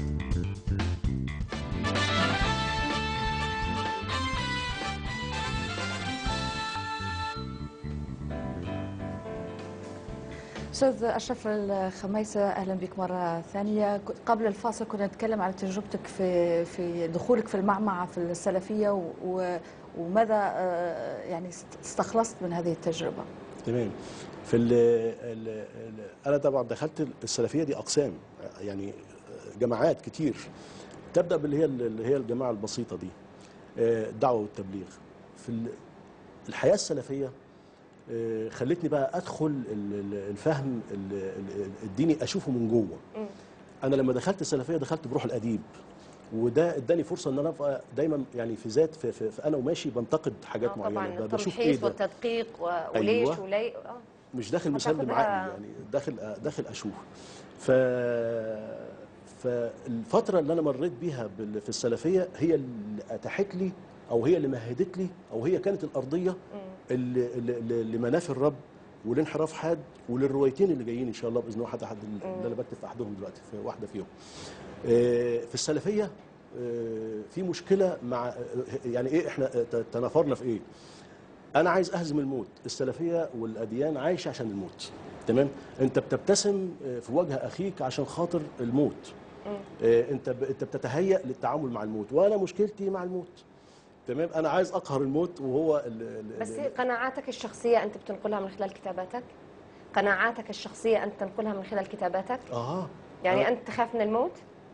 استاذ اشرف الخميسه اهلا بك مره ثانيه ك- قبل الفاصل كنا نتكلم عن تجربتك في في دخولك في المعمعه في السلفيه و- و- وماذا آه، يعني است- استخلصت من هذه التجربه تمام في ال ال ال انا طبعا دخلت السلفيه دي اقسام يعني جماعات كتير تبدا باللي هي اللي هي الجماعه البسيطه دي آه، الدعوه والتبليغ في ال- الحياه السلفيه آه، خلتني بقى ادخل ال- ال- الفهم ال- ال- الديني اشوفه من جوه انا لما دخلت السلفيه دخلت بروح الاديب وده اداني فرصه ان انا ابقى دايما يعني في ذات في, في, في انا وماشي بنتقد حاجات آه معينه طبعا ب- بشوف ايه التمحيص ده والتدقيق و... وليش أيوة. ولي آه. مش داخل مسلم هتاخدها- عقلي يعني داخل داخل اشوف ف فالفتره اللي انا مريت بيها بال- في السلفيه هي اللي اتاحت لي او هي اللي مهدت لي او هي كانت الارضيه اللي اللي- اللي- لمنافي الرب والانحراف حاد وللروايتين اللي جايين ان شاء الله باذن الله واحد احد اللي انا بكتب في احدهم دلوقتي في واحده فيهم آه، في السلفيه آه، في مشكله مع يعني ايه احنا ت- تنافرنا في ايه انا عايز اهزم الموت السلفيه والاديان عايشه عشان الموت تمام انت بتبتسم آه، في وجه اخيك عشان خاطر الموت آه، انت ب- انت بتتهيأ للتعامل مع الموت وانا مشكلتي مع الموت تمام انا عايز اقهر الموت وهو ال ال بس ال- هي قناعاتك الشخصية أنت بتنقلها من خلال كتاباتك قناعاتك الشخصية أنت تنقلها من خلال كتاباتك اه يعني أنا- أنت تخاف من الموت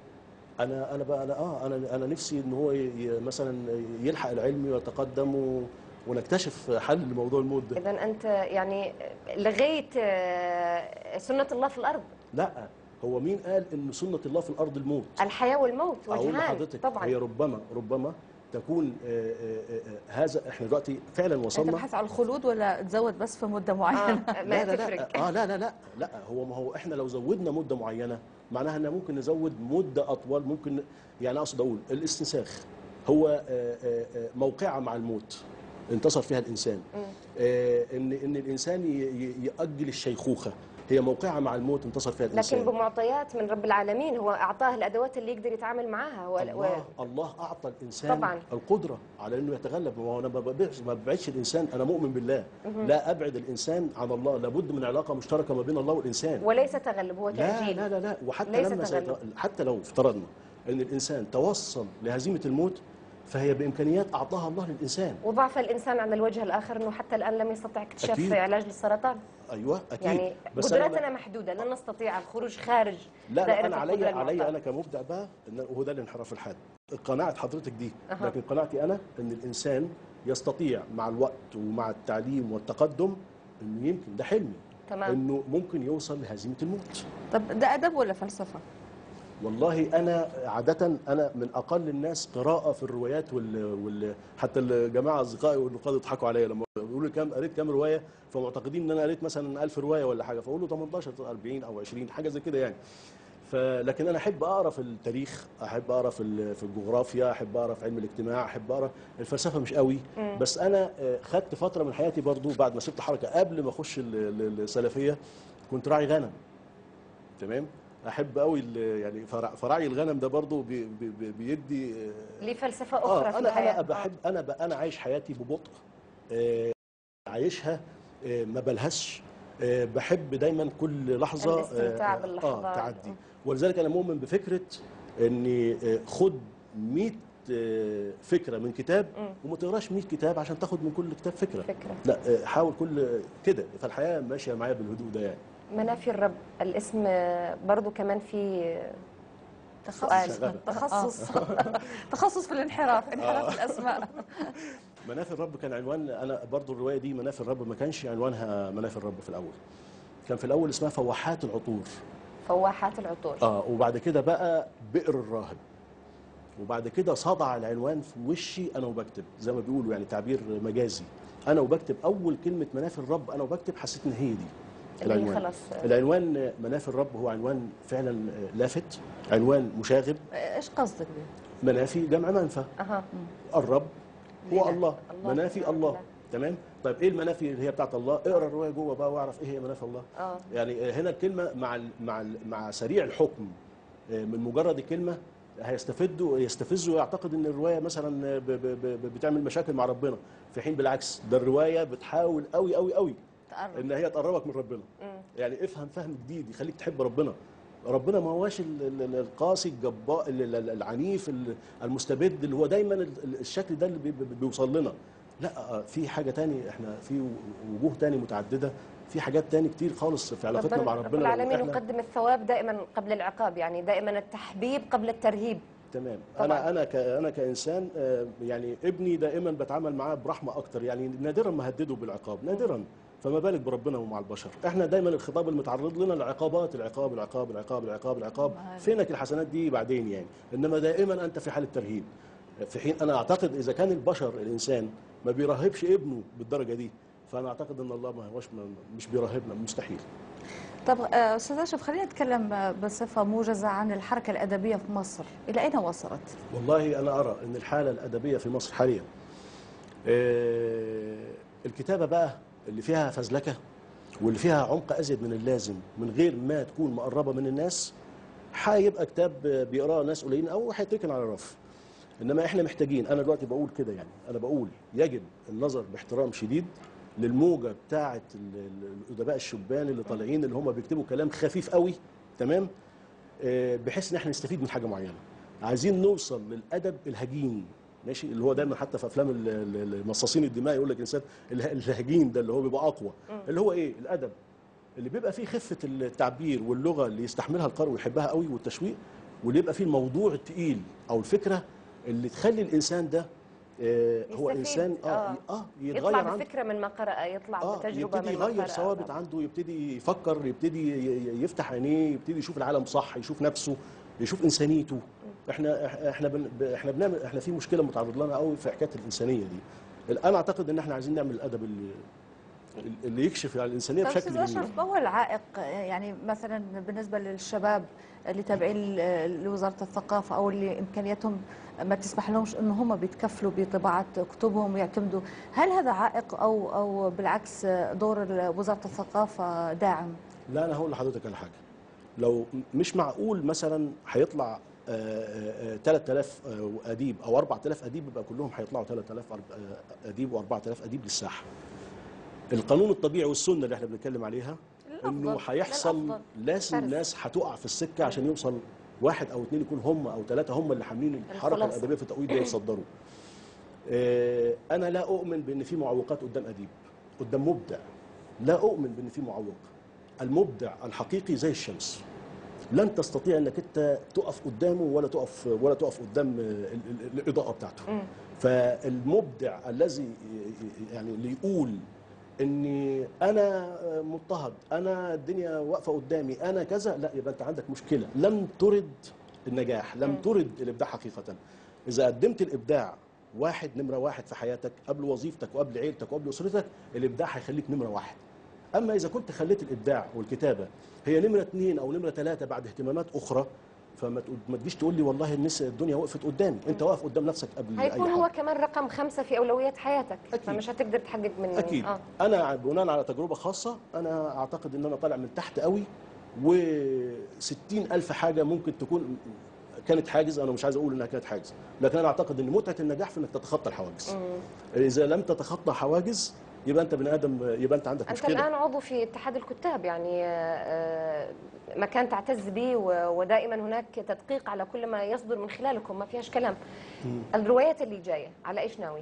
انا انا بقى انا اه انا انا نفسي ان هو ي- ي- مثلا يلحق العلم ويتقدم و ونكتشف حل لموضوع الموت ده إذا أنت يعني لغيت آه، سنة الله في الأرض لا هو مين قال ان سنه الله في الارض الموت الحياة والموت اقول وجهان لحضرتك طبعا هي ربما ربما تكون آه، آه، آه، هذا احنا دلوقتي فعلا انت وصلنا تبحث عن الخلود ولا تزود بس في مده معينه آه، لا لا لا اه لا لا لا لا هو ما هو احنا لو زودنا مده معينه معناها ان ممكن نزود مده اطول ممكن يعني اقصد اقول الاستنساخ هو آه، آه، آه، موقعه مع الموت انتصر فيها الانسان آه، ان ان الانسان ي- ي- ياجل الشيخوخه هي موقعه مع الموت انتصر فيها لكن الانسان بمعطيات من رب العالمين هو أعطاه الأدوات اللي يقدر يتعامل معاها و... و... الله الله اعطى الانسان طبعاً. القدره على انه يتغلب ما هو انا ما ببعدش ما ببعدش الانسان انا مؤمن بالله مهم. لا ابعد الانسان عن الله لابد من علاقه مشتركه ما بين الله والانسان وليس تغلب هو لا تأجيل لا لا لا وحتى ليس لما تغلب. سيت... حتى لو افترضنا ان الانسان توصل لهزيمه الموت فهي بامكانيات اعطاها الله للانسان وضعف الإنسان على الوجه الآخر أنه حتى الآن لم يستطع اكتشاف أكيد. علاج للسرطان ايوه اكيد يعني بس أنا- قدراتنا محدودة لن نستطيع الخروج خارج لا دائرة لا انا عليا القدرة عليا المعطاة. انا كمبدع بقى إن وهو ده الانحراف الحاد قناعه حضرتك دي أها. لكن قناعتي انا ان الانسان يستطيع مع الوقت ومع التعليم والتقدم انه يمكن ده حلمي تمام. انه ممكن يوصل لهزيمه الموت طب ده ادب ولا فلسفه؟ والله انا عاده انا من اقل الناس قراءه في الروايات وال, وال... حتى الجماعه اصدقائي والنقاد يضحكوا عليا لما يقولوا لي كام قريت كام روايه فمعتقدين ان انا قريت مثلا 1000 روايه ولا حاجه فاقول له 18 40 او 20 حاجه زي كده يعني فلكن انا احب اقرا في التاريخ احب اقرا في ال- في الجغرافيا احب اقرا في علم الاجتماع احب اقرا الفلسفه مش قوي مم. بس انا آه، خدت فتره من حياتي برضو بعد ما سبت حركه قبل ما اخش ال- ال- السلفيه كنت راعي غنم تمام احب قوي ال- يعني فرع- فراعي الغنم ده برضو بي بي بي- بيدي ليه فلسفه اخرى اه في انا الحياه انا بحب انا ب- انا عايش حياتي ببطء آه، عايشها آه، ما بلهسش آه، بحب دايما كل لحظه الاستمتاع آه، باللحظات. اه تعدي ولذلك انا مؤمن بفكره اني آه، خد 100 آه، فكره من كتاب وما تقراش 100 كتاب عشان تاخد من كل كتاب فكره فكرة. لا آه، حاول كل كده فالحياه ماشيه معايا بالهدوء ده يعني منافي الرب الاسم برضو كمان في سؤال شغالة. تخصص تخصص في الانحراف انحراف آه. الاسماء منافي الرب كان عنوان انا برضو الروايه دي منافي الرب ما كانش عنوانها منافي الرب في الاول كان في الاول اسمها فواحات العطور فواحات العطور اه وبعد كده بقى بئر الراهب وبعد كده صدع العنوان في وشي انا وبكتب زي ما بيقولوا يعني تعبير مجازي انا وبكتب اول كلمه منافي الرب انا وبكتب حسيت ان هي دي اللي هي العنوان خلاص. العنوان منافي الرب هو عنوان فعلا لافت عنوان مشاغب ايش قصدك به؟ منافي جمع منفى اها الرب هو لله. الله الله منافي سبحانه الله وتعالى. تمام طيب ايه المنافي اللي هي بتاعت الله اقرا الروايه جوه بقى واعرف ايه هي منافي الله اه يعني هنا الكلمه مع ال مع ال مع سريع الحكم آه، من مجرد الكلمه هيستفدوا يستفزوا ويعتقد ان الروايه مثلا ب- ب- ب- بتعمل مشاكل مع ربنا في حين بالعكس ده الروايه بتحاول قوي قوي قوي تقرب ان هي تقربك من ربنا يعني افهم فهم جديد يخليك تحب ربنا ربنا ما هواش ال- ال- ال- القاسي الجبار ال- ال- العنيف ال- المستبد اللي هو دايما ال- ال- الشكل ده اللي بي- بي- بيوصل لنا لا آه، في حاجه تاني احنا في وجوه تاني متعدده في حاجات تاني كتير خالص في علاقتنا ربنا مع رب ربنا العالمين إحنا- يقدم الثواب دائما قبل العقاب يعني دائما التحبيب قبل الترهيب تمام طبعاً. انا انا ك- انا كانسان آه، يعني ابني دائما بتعامل معاه برحمه اكتر يعني نادرا ما هدده بالعقاب نادرا فما بالك بربنا ومع البشر احنا دايما الخطاب المتعرض لنا العقابات العقاب العقاب العقاب العقاب العقاب فينك الحسنات دي بعدين يعني انما دائما انت في حاله ترهيب في حين انا اعتقد اذا كان البشر الانسان ما بيرهبش ابنه بالدرجه دي فانا اعتقد ان الله ما هوش مش بيرهبنا مستحيل طب آه، استاذ اشرف خلينا نتكلم آه، بصفه موجزه عن الحركه الادبيه في مصر الى اين وصلت؟ والله انا ارى ان الحاله الادبيه في مصر حاليا آه، الكتابه بقى اللي فيها فزلكه واللي فيها عمق ازيد من اللازم من غير ما تكون مقربه من الناس هيبقى كتاب بيقراه ناس قليلين او هيتركن على الرف انما احنا محتاجين انا دلوقتي بقول كده يعني انا بقول يجب النظر باحترام شديد للموجه بتاعه ال- ال- الادباء الشبان اللي طالعين اللي هم بيكتبوا كلام خفيف قوي تمام آه، بحيث ان احنا نستفيد من حاجه معينه عايزين نوصل للادب الهجين ماشي اللي هو دايما حتى في افلام ال- ال- المصاصين الدماء يقول لك انسان اله- الهجين ده اللي هو بيبقى اقوى اللي هو ايه الادب اللي بيبقى فيه خفه التعبير واللغه اللي يستحملها القارئ ويحبها قوي والتشويق واللي يبقى فيه الموضوع التقيل او الفكره اللي تخلي الانسان ده آه هو يستفيد. انسان اه آه. اه يتغير يطلع عنده بفكره من ما قرأ يطلع اه بتجربه يبتدي من ما يغير قرأ ثوابت عنده يبتدي يفكر يبتدي ي- ي- يفتح عينيه يبتدي يشوف العالم صح يشوف نفسه يشوف انسانيته احنا إح- احنا بن ب- احنا بنعمل احنا في مشكله متعرض لنا قوي في حكايه الانسانيه دي انا اعتقد ان احنا عايزين نعمل الادب اللي اللي يكشف على الانسانيه طب بشكل استاذ جميل اشرف ما هو العائق آه، يعني مثلا بالنسبه للشباب اللي تابعين ل- لوزاره الثقافه او اللي امكانياتهم ما تسمح لهمش ان هم بيتكفلوا بطباعه كتبهم ويعتمدوا هل هذا عائق او او بالعكس آه، دور ال- وزاره الثقافه داعم لا انا هقول لحضرتك على حاجه لو م- مش معقول مثلا هيطلع آه، آه، آه، 3000 آه، اديب او 4000 اديب يبقى كلهم هيطلعوا 3000 أرب- آه، اديب و4000 اديب للساحه القانون الطبيعي والسنه اللي احنا بنتكلم عليها انه الأفضل، هيحصل الأفضل. لازم فرز. ناس هتقع في السكه عشان يوصل واحد او اثنين يكون هم او ثلاثه هم اللي حاملين الحركه الخلاصة. الادبيه في التقويض دي يتصدروا آه، انا لا اؤمن بان في معوقات قدام اديب قدام مبدع لا اؤمن بان في معوق المبدع الحقيقي زي الشمس لن تستطيع انك انت تقف قدامه ولا تقف ولا تقف قدام ال- ال- الاضاءه بتاعته فالمبدع الذي يعني اللي يقول اني انا مضطهد انا الدنيا واقفه قدامي انا كذا لا يبقى انت عندك مشكله لم ترد النجاح لم ترد الابداع حقيقه اذا قدمت الابداع واحد نمره واحد في حياتك قبل وظيفتك وقبل عيلتك وقبل اسرتك الابداع هيخليك نمره واحد اما اذا كنت خليت الابداع والكتابه هي نمره اثنين او نمره ثلاثه بعد اهتمامات اخرى فما تقول- ما تجيش تقول لي والله الناس الدنيا وقفت قدامي انت واقف قدام نفسك قبل اي هيكون حاجه هو كمان رقم خمسة في أولويات حياتك فمش هتقدر تحقق من اكيد آه. انا بناء على تجربه خاصه انا اعتقد ان انا طالع من تحت قوي و60 الف حاجه ممكن تكون كانت حاجز انا مش عايز اقول انها كانت حاجز لكن انا اعتقد ان متعه النجاح في انك تتخطى الحواجز اذا لم تتخطى حواجز يبقى انت بني ادم يبقى انت عندك أنت مشكله الآن عضو في اتحاد الكتاب يعني آه، مكان تعتز به و- ودائما هناك تدقيق على كل ما يصدر من خلالكم ما فيهاش كلام الروايات اللي جاية على إيش ناوي؟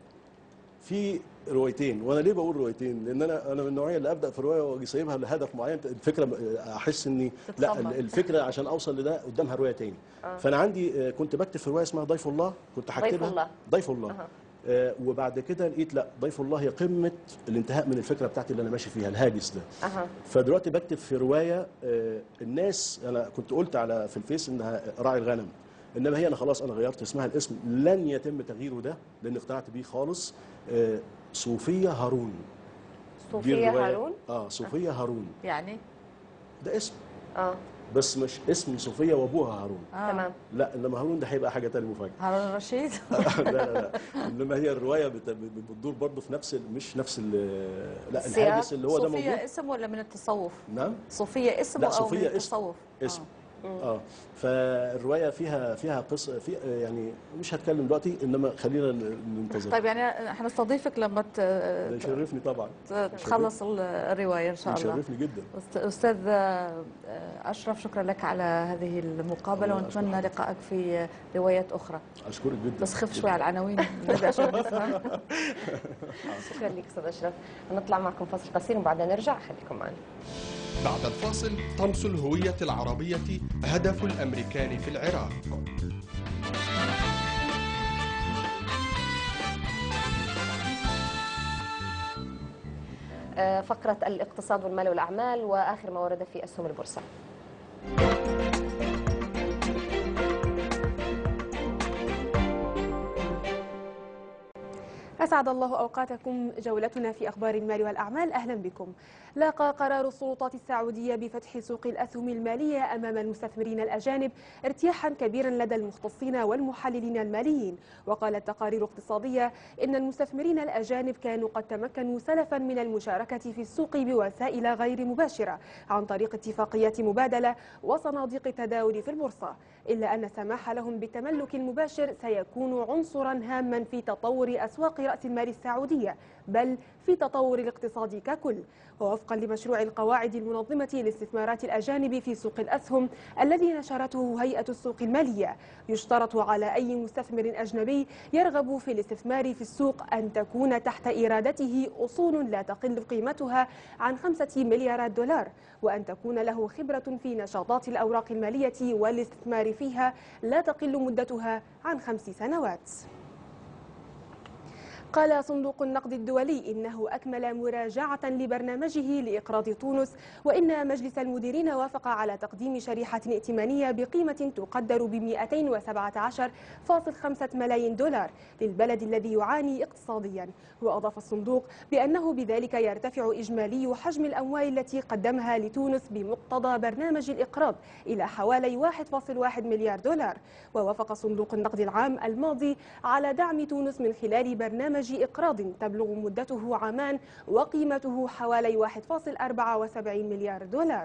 في روايتين وانا ليه بقول روايتين لان انا انا من النوعيه اللي ابدا في روايه واجي سايبها لهدف معين الفكره احس اني لا تتصمم. الفكره عشان اوصل لده قدامها روايه تاني آه. فانا عندي آه، كنت بكتب في روايه اسمها ضيف الله كنت ضيف هكتبها الله. ضيف الله أها. آه وبعد كده لقيت لا ضيف الله هي قمه الانتهاء من الفكره بتاعتي اللي انا ماشي فيها الهاجس ده أها فدلوقتي بكتب في روايه آه، الناس انا كنت قلت على في الفيس انها راعي الغنم انما هي انا خلاص انا غيرت اسمها الاسم لن يتم تغييره ده لان اقتنعت بيه خالص آه، صوفيه هارون دي صوفية الرواية- هارون اه صوفيه هارون يعني ده اسم اه بس مش اسم صوفيا وابوها هارون آه. تمام لا انما هارون ده هيبقى حاجه تانية مفاجاه هارون الرشيد لا لا لا انما هي الروايه بت- بتدور برضه في نفس ال- مش نفس ال- لا السياق. الهاجس اللي هو ده موجود صوفيا اسم ولا من التصوف؟ نعم صوفيا اسم لا او من صوفيا اسم التصوف؟ اسم اه فالروايه فيها فيها قصه في يعني مش هتكلم دلوقتي انما خلينا ننتظر طيب يعني هنستضيفك لما ت- ده يشرفني طبعا ت- تخلص ال- الروايه ان شاء الله يشرفني جدا أست- استاذ آه، اشرف شكرا لك على هذه المقابله الله ونتمنى لقائك في روايات اخرى اشكرك جدا بس خف شوي على العناوين نبدأ عشان نفهم شكرا لك أستاذ أشرف نطلع معكم فاصل قصير وبعدين نرجع خليكم معنا بعد الفاصل طمس الهوية العربية هدف الأمريكان في العراق آه، فقرة الاقتصاد والمال والأعمال وآخر ما ورد في أسهم البورصة أسعد الله أوقاتكم جولتنا في أخبار المال والأعمال أهلا بكم لاقى قرار السلطات السعودية بفتح سوق الأسهم المالية أمام المستثمرين الأجانب ارتياحا كبيرا لدى المختصين والمحللين الماليين وقالت تقارير اقتصادية إن المستثمرين الأجانب كانوا قد تمكنوا سلفا من المشاركة في السوق بوسائل غير مباشرة عن طريق اتفاقيات مبادلة وصناديق التداول في البورصة إلا أن السماح لهم بالتملك المباشر سيكون عنصرا هاما في تطور أسواق رأس المال السعودية بل في تطور الاقتصاد ككل ووفقا لمشروع القواعد المنظمة لاستثمارات الأجانب في سوق الأسهم الذي نشرته هيئة السوق المالية يشترط على أي مستثمر أجنبي يرغب في الاستثمار في السوق أن تكون تحت إرادته أصول لا تقل قيمتها عن خمسة مليارات دولار وأن تكون له خبرة في نشاطات الأوراق المالية والاستثمار فيها لا تقل مدتها عن خمس سنوات قال صندوق النقد الدولي إنه أكمل مراجعة لبرنامجه لإقراض تونس وإن مجلس المديرين وافق على تقديم شريحة ائتمانية بقيمة تقدر ب 217.5 ملايين دولار للبلد الذي يعاني اقتصاديا وأضاف الصندوق بأنه بذلك يرتفع إجمالي حجم الأموال التي قدمها لتونس بمقتضى برنامج الإقراض إلى حوالي 1.1 مليار دولار ووافق صندوق النقد العام الماضي على دعم تونس من خلال برنامج إقراض تبلغ مدته عامان وقيمته حوالي 1.74 مليار دولار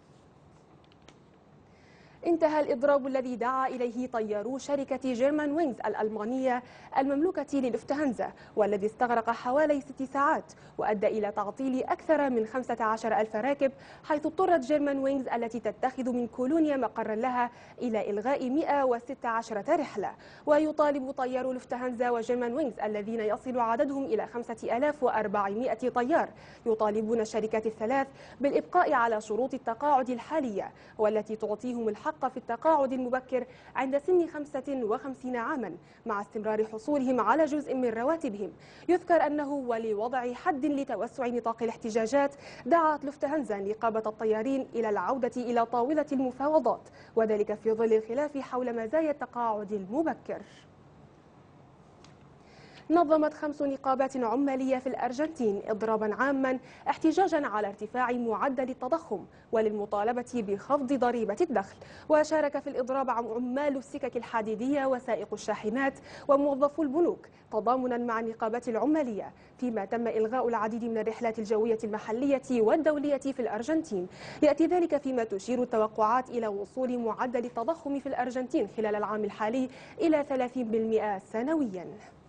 انتهى الإضراب الذي دعا إليه طيارو شركة جيرمان وينز الألمانية المملوكة للفتهانزا والذي استغرق حوالي ست ساعات وأدى إلى تعطيل أكثر من 15 ألف راكب حيث اضطرت جيرمان وينز التي تتخذ من كولونيا مقرا لها إلى إلغاء 116 رحلة ويطالب طيار لفتهانزا وجيرمان وينز الذين يصل عددهم إلى 5400 طيار يطالبون الشركات الثلاث بالإبقاء على شروط التقاعد الحالية والتي تعطيهم الحق في التقاعد المبكر عند سن 55 عاما مع استمرار حصولهم على جزء من رواتبهم يذكر أنه ولوضع حد لتوسع نطاق الاحتجاجات دعت لفتهانزا نقابة الطيارين إلى العودة إلى طاولة المفاوضات وذلك في ظل الخلاف حول مزايا التقاعد المبكر نظمت خمس نقابات عمالية في الأرجنتين إضرابا عاما احتجاجا على ارتفاع معدل التضخم وللمطالبة بخفض ضريبة الدخل وشارك في الإضراب عمال السكك الحديدية وسائق الشاحنات وموظفو البنوك تضامنا مع النقابات العمالية فيما تم إلغاء العديد من الرحلات الجوية المحلية والدولية في الأرجنتين يأتي ذلك فيما تشير التوقعات إلى وصول معدل التضخم في الأرجنتين خلال العام الحالي إلى 30% سنوياً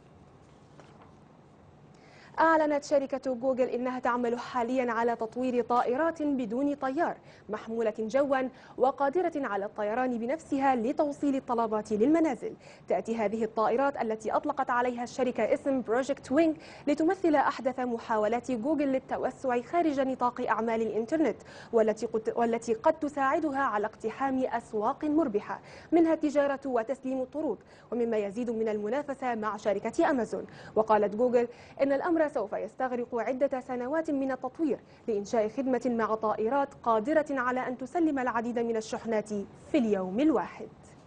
أعلنت شركة جوجل إنها تعمل حاليا على تطوير طائرات بدون طيار محمولة جوا وقادرة على الطيران بنفسها لتوصيل الطلبات للمنازل تأتي هذه الطائرات التي أطلقت عليها الشركة اسم بروجكت وينج لتمثل أحدث محاولات جوجل للتوسع خارج نطاق أعمال الإنترنت والتي قد, والتي قد تساعدها على اقتحام أسواق مربحة منها التجارة وتسليم الطرود ومما يزيد من المنافسة مع شركة أمازون وقالت جوجل إن الأمر سوف يستغرق عدة سنوات من التطوير لإنشاء خدمة مع طائرات قادرة على أن تسلم العديد من الشحنات في اليوم الواحد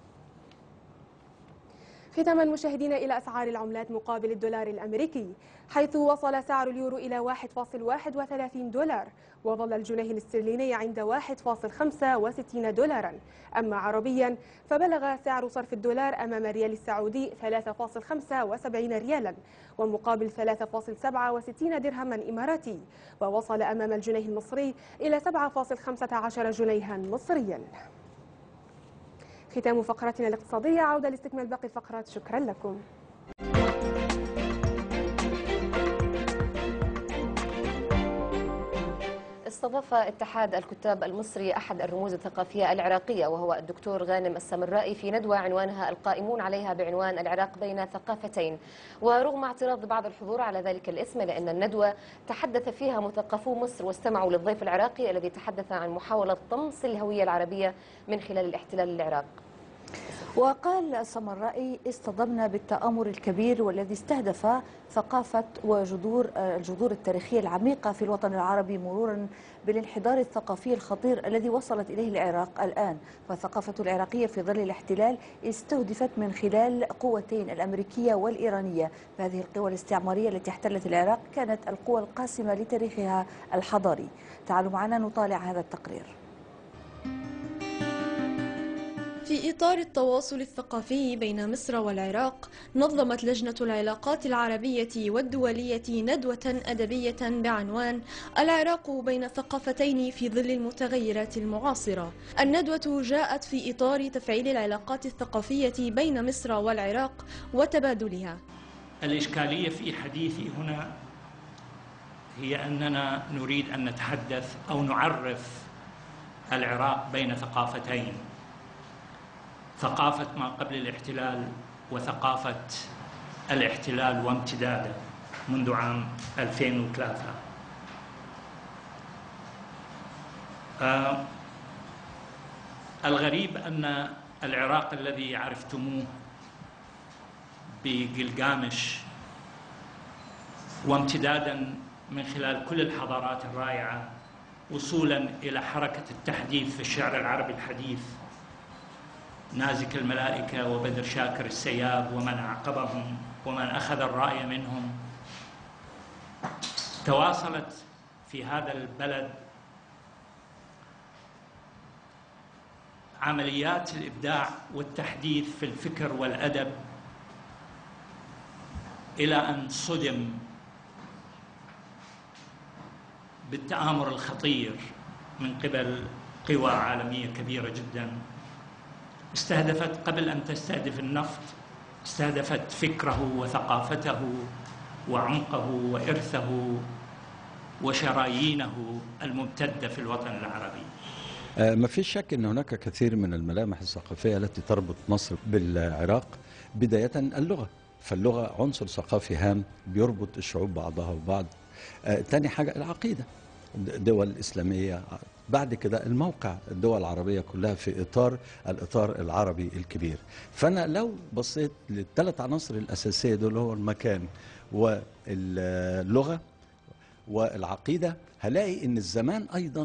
ختاما مشاهدينا إلى أسعار العملات مقابل الدولار الأمريكي حيث وصل سعر اليورو إلى 1.31 دولار وظل الجنيه الاسترليني عند 1.65 دولارا أما عربيا فبلغ سعر صرف الدولار أمام الريال السعودي 3.75 ريالا ومقابل 3.67 درهما إماراتي ووصل أمام الجنيه المصري إلى 7.15 جنيها مصريا ختام فقرتنا الاقتصادية عودة لاستكمال باقي الفقرات شكرا لكم استضاف اتحاد الكتاب المصري أحد الرموز الثقافية العراقية وهو الدكتور غانم السمرائي في ندوة عنوانها القائمون عليها بعنوان العراق بين ثقافتين ورغم اعتراض بعض الحضور على ذلك الاسم لأن الندوة تحدث فيها مثقفو مصر واستمعوا للضيف العراقي الذي تحدث عن محاولة طمس الهوية العربية من خلال الاحتلال للعراق وقال السمرائي اصطدمنا بالتآمر الكبير والذي استهدف ثقافة وجذور الجذور التاريخية العميقة في الوطن العربي مرورا بالانحدار الثقافي الخطير الذي وصلت إليه العراق الآن فالثقافة العراقية في ظل الاحتلال استهدفت من خلال قوتين الأمريكية والإيرانية فهذه القوى الاستعمارية التي احتلت العراق كانت القوى القاسمة لتاريخها الحضاري تعالوا معنا نطالع هذا التقرير في إطار التواصل الثقافي بين مصر والعراق نظمت لجنة العلاقات العربية والدولية ندوة أدبية بعنوان العراق بين ثقافتين في ظل المتغيرات المعاصرة الندوة جاءت في إطار تفعيل العلاقات الثقافية بين مصر والعراق وتبادلها الإشكالية في حديثي هنا هي أننا نريد أن نتحدث أو نعرف العراق بين ثقافتين ثقافة ما قبل الاحتلال وثقافة الاحتلال وامتداده منذ عام 2003 آه الغريب أن العراق الذي عرفتموه بقلقامش وامتدادا من خلال كل الحضارات الرائعة وصولا إلى حركة التحديث في الشعر العربي الحديث نازك الملائكة وبدر شاكر السياب ومن أعقبهم ومن أخذ الرأي منهم تواصلت في هذا البلد عمليات الإبداع والتحديث في الفكر والأدب إلى أن صدم بالتآمر الخطير من قبل قوى عالمية كبيرة جداً استهدفت قبل أن تستهدف النفط استهدفت فكره وثقافته وعمقه وإرثه وشرايينه الممتدة في الوطن العربي ما فيش شك أن هناك كثير من الملامح الثقافية التي تربط مصر بالعراق بداية اللغة فاللغة عنصر ثقافي هام بيربط الشعوب بعضها وبعض تاني حاجة العقيدة دول إسلامية بعد كده الموقع الدول العربية كلها في إطار الإطار العربي الكبير فأنا لو بصيت للثلاث عناصر الأساسية دول هو المكان واللغة والعقيدة هلاقي أن الزمان أيضا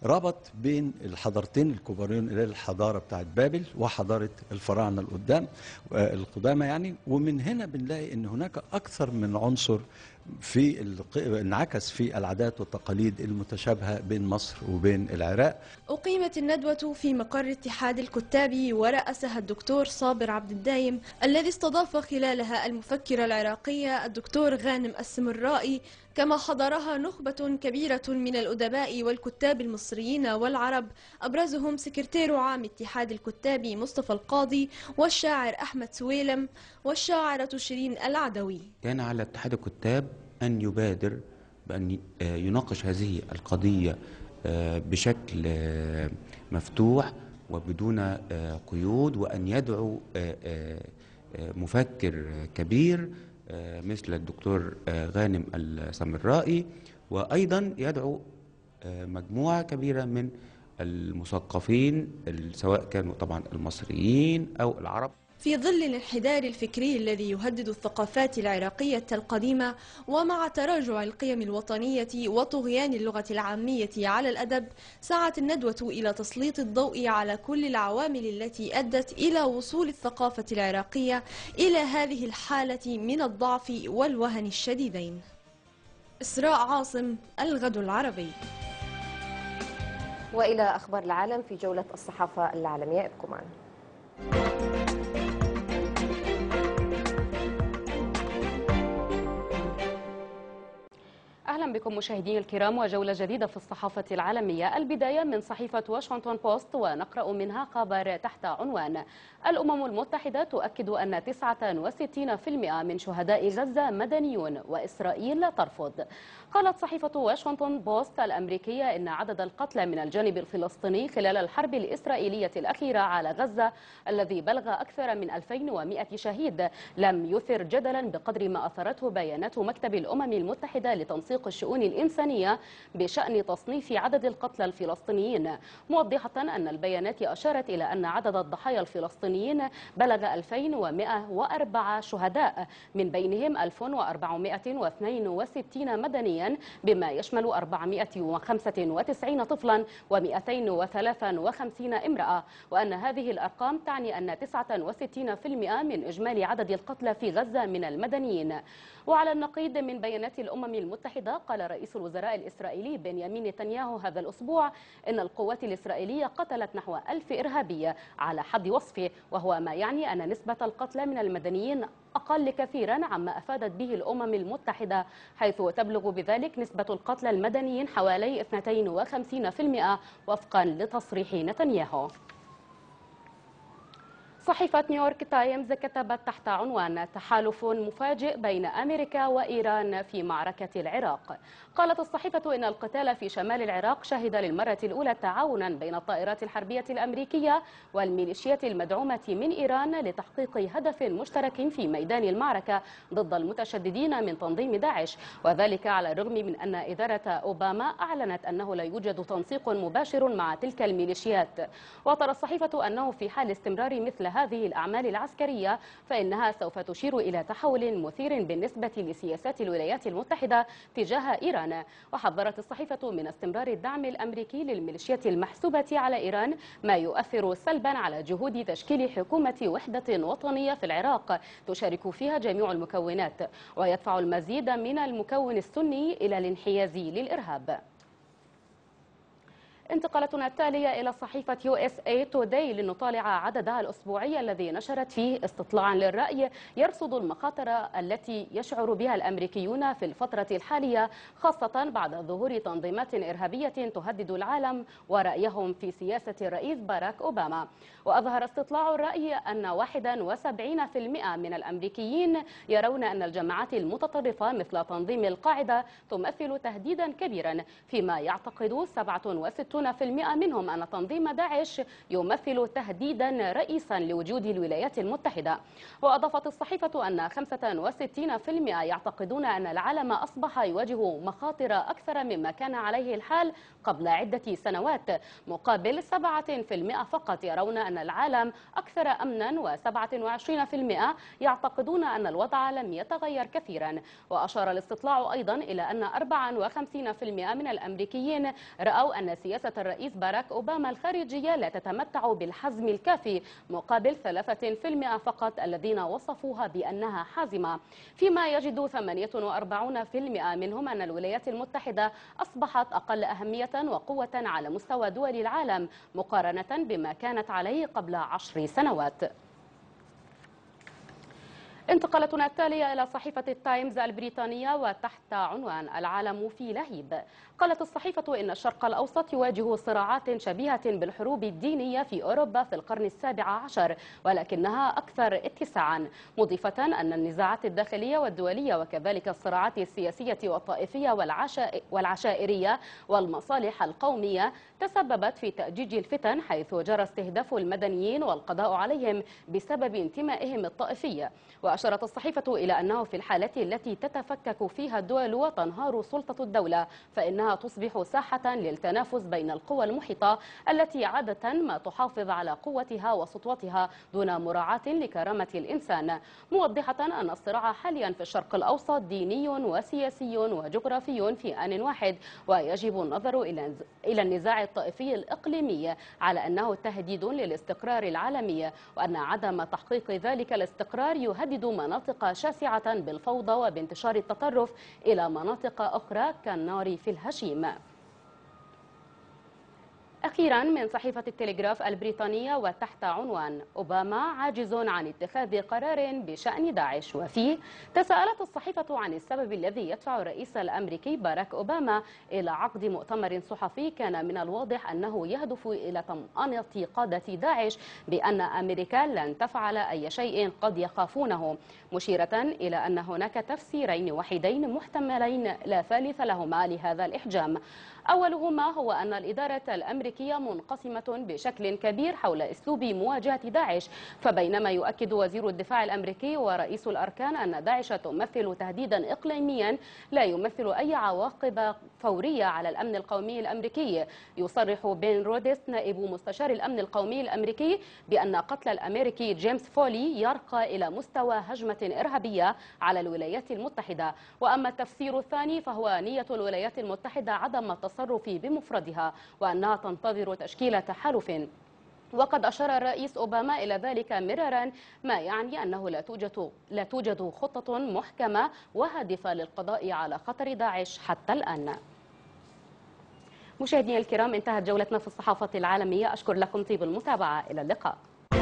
ربط بين الحضارتين الكبرين اللي هي الحضاره بتاعت بابل وحضاره الفراعنه القدام آه، القدامى يعني ومن هنا بنلاقي ان هناك اكثر من عنصر في الق- انعكس في العادات والتقاليد المتشابهه بين مصر وبين العراق أقيمت الندوة في مقر اتحاد الكتاب ورأسها الدكتور صابر عبد الدايم الذي استضاف خلالها المفكر العراقي الدكتور غانم السمرائي كما حضرها نخبة كبيرة من الأدباء والكتاب المصريين والعرب أبرزهم سكرتير عام اتحاد الكتاب مصطفى القاضي والشاعر أحمد سويلم والشاعرة شيرين العدوي كان على اتحاد الكتاب أن يبادر بأن آه، يناقش هذه القضية آه، بشكل آه، مفتوح وبدون آه، قيود وأن يدعو آه، آه، آه، مفكر كبير آه، مثل الدكتور آه، غانم السمرائي وأيضا يدعو آه، مجموعة كبيرة من المثقفين ال- سواء كانوا طبعا المصريين أو العرب في ظل الانحدار الفكري الذي يهدد الثقافات العراقية القديمة ومع تراجع القيم الوطنية وطغيان اللغة العامية على الأدب سعت الندوة إلى تسليط الضوء على كل العوامل التي أدت إلى وصول الثقافة العراقية إلى هذه الحالة من الضعف والوهن الشديدين إسراء عاصم الغد العربي والى اخبار العالم في جوله الصحافه العالميه ابقوا معنا أهلا بكم مشاهدينا الكرام وجولة جديدة في الصحافة العالمية البداية من صحيفة واشنطن بوست ونقرأ منها خبر تحت عنوان الأمم المتحدة تؤكد أن 69% من شهداء غزة مدنيون وإسرائيل ترفض قالت صحيفة واشنطن بوست الأمريكية إن عدد القتلى من الجانب الفلسطيني خلال الحرب الإسرائيلية الأخيرة على غزة الذي بلغ أكثر من 2100 شهيد لم يثر جدلا بقدر ما أثرته بيانات مكتب الأمم المتحدة لتنسيق الشؤون الإنسانية بشأن تصنيف عدد القتلى الفلسطينيين موضحة أن البيانات أشارت إلى أن عدد الضحايا الفلسطينيين بلغ 2104 شهداء من بينهم 1462 مدنيا بما يشمل 495 طفلا و253 امرأة وأن هذه الأرقام تعني أن 69% من إجمالي عدد القتلى في غزة من المدنيين وعلى النقيض من بيانات الأمم المتحدة قال رئيس الوزراء الإسرائيلي بنيامين نتنياهو هذا الأسبوع إن القوات الإسرائيلية قتلت نحو ألف إرهابي على حد وصفه وهو ما يعني أن نسبة القتلى من المدنيين أقل كثيرا عما أفادت به الأمم المتحدة حيث تبلغ بذلك نسبة القتلى المدنيين حوالي 52% وفقا لتصريح نتنياهو صحيفة نيويورك تايمز كتبت تحت عنوان تحالف مفاجئ بين أمريكا وإيران في معركة العراق قالت الصحيفة إن القتال في شمال العراق شهد للمرة الأولى تعاونا بين الطائرات الحربية الأمريكية والميليشيات المدعومة من إيران لتحقيق هدف مشترك في ميدان المعركة ضد المتشددين من تنظيم داعش وذلك على الرغم من أن إدارة أوباما أعلنت أنه لا يوجد تنسيق مباشر مع تلك الميليشيات وترى الصحيفة أنه في حال استمرار مثل هذه الأعمال العسكرية فإنها سوف تشير إلى تحول مثير بالنسبة لسياسات الولايات المتحدة تجاه إيران وحذرت الصحيفة من استمرار الدعم الأمريكي للميليشيات المحسوبة على إيران ما يؤثر سلبا على جهود تشكيل حكومة وحدة وطنية في العراق تشارك فيها جميع المكونات ويدفع المزيد من المكون السني إلى الانحياز للإرهاب انتقالتنا التالية إلى صحيفة يو اس اي توداي لنطالع عددها الأسبوعي الذي نشرت فيه استطلاعا للرأي يرصد المخاطر التي يشعر بها الأمريكيون في الفترة الحالية خاصة بعد ظهور تنظيمات إرهابية تهدد العالم ورأيهم في سياسة الرئيس باراك أوباما وأظهر استطلاع الرأي أن 71% من الأمريكيين يرون أن الجماعات المتطرفة مثل تنظيم القاعدة تمثل تهديدا كبيرا فيما يعتقد 67 منهم أن تنظيم داعش يمثل تهديدا رئيسا لوجود الولايات المتحدة وأضافت الصحيفة أن 65% يعتقدون أن العالم أصبح يواجه مخاطر أكثر مما كان عليه الحال قبل عدة سنوات مقابل 7% فقط يرون أن العالم أكثر أمنا و27% يعتقدون أن الوضع لم يتغير كثيرا وأشار الاستطلاع أيضا إلى أن 54% من الأمريكيين رأوا أن سياسة سياسة الرئيس باراك أوباما الخارجية لا تتمتع بالحزم الكافي مقابل 3% فقط الذين وصفوها بأنها حازمة فيما يجد 48% منهم أن الولايات المتحدة أصبحت أقل أهمية وقوة على مستوى دول العالم مقارنة بما كانت عليه قبل عشر سنوات انتقلتنا التالية إلى صحيفة التايمز البريطانية وتحت عنوان العالم في لهيب قالت الصحيفة إن الشرق الأوسط يواجه صراعات شبيهة بالحروب الدينية في أوروبا في القرن السابع عشر ولكنها أكثر اتساعا مضيفة أن النزاعات الداخلية والدولية وكذلك الصراعات السياسية والطائفية والعشاء والعشائرية والمصالح القومية تسببت في تأجيج الفتن حيث جرى استهداف المدنيين والقضاء عليهم بسبب انتمائهم الطائفي وأشارت الصحيفة إلى أنه في الحالة التي تتفكك فيها الدول وتنهار سلطة الدولة فإنها تصبح ساحة للتنافس بين القوى المحيطة التي عادة ما تحافظ على قوتها وسطوتها دون مراعاة لكرامة الإنسان موضحة أن الصراع حاليا في الشرق الأوسط ديني وسياسي وجغرافي في آن واحد ويجب النظر إلى إلى النزاع الطائفي الإقليمي على أنه تهديد للاستقرار العالمي وأن عدم تحقيق ذلك الاستقرار يهدد مناطق شاسعة بالفوضى وبانتشار التطرف إلى مناطق أخرى كالنار في الهشيم أخيرا من صحيفة التلغراف البريطانية وتحت عنوان أوباما عاجز عن اتخاذ قرار بشأن داعش وفيه تساءلت الصحيفة عن السبب الذي يدفع الرئيس الأمريكي باراك أوباما إلى عقد مؤتمر صحفي كان من الواضح أنه يهدف إلى طمأنة قادة داعش بأن أمريكا لن تفعل أي شيء قد يخافونه مشيرة إلى أن هناك تفسيرين وحيدين محتملين لا ثالث لهما لهذا الإحجام أولهما هو أن الإدارة الأمريكية منقسمة بشكل كبير حول أسلوب مواجهة داعش فبينما يؤكد وزير الدفاع الأمريكي ورئيس الأركان أن داعش تمثل تهديدا إقليميا لا يمثل أي عواقب فورية على الأمن القومي الأمريكي يصرح بين روديس نائب مستشار الأمن القومي الأمريكي بأن قتل الأمريكي جيمس فولي يرقى إلى مستوى هجمة إرهابية على الولايات المتحدة وأما التفسير الثاني فهو نية الولايات المتحدة عدم التصرف بمفردها وأنها تنتظر تشكيل تحالف وقد أشار الرئيس أوباما إلى ذلك مرارا ما يعني أنه لا توجد, لا توجد خطة محكمة وهادفة للقضاء على خطر داعش حتى الآن مشاهدينا الكرام انتهت جولتنا في الصحافة العالمية أشكر لكم طيب المتابعة إلى اللقاء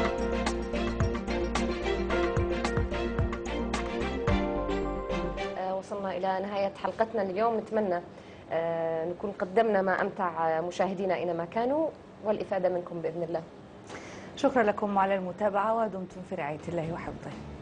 وصلنا إلى نهاية حلقتنا اليوم نتمنى نكون قدمنا ما أمتع مشاهدينا أينما كانوا والإفادة منكم بإذن الله شكرا لكم على المتابعة ودمتم في رعاية الله وحفظه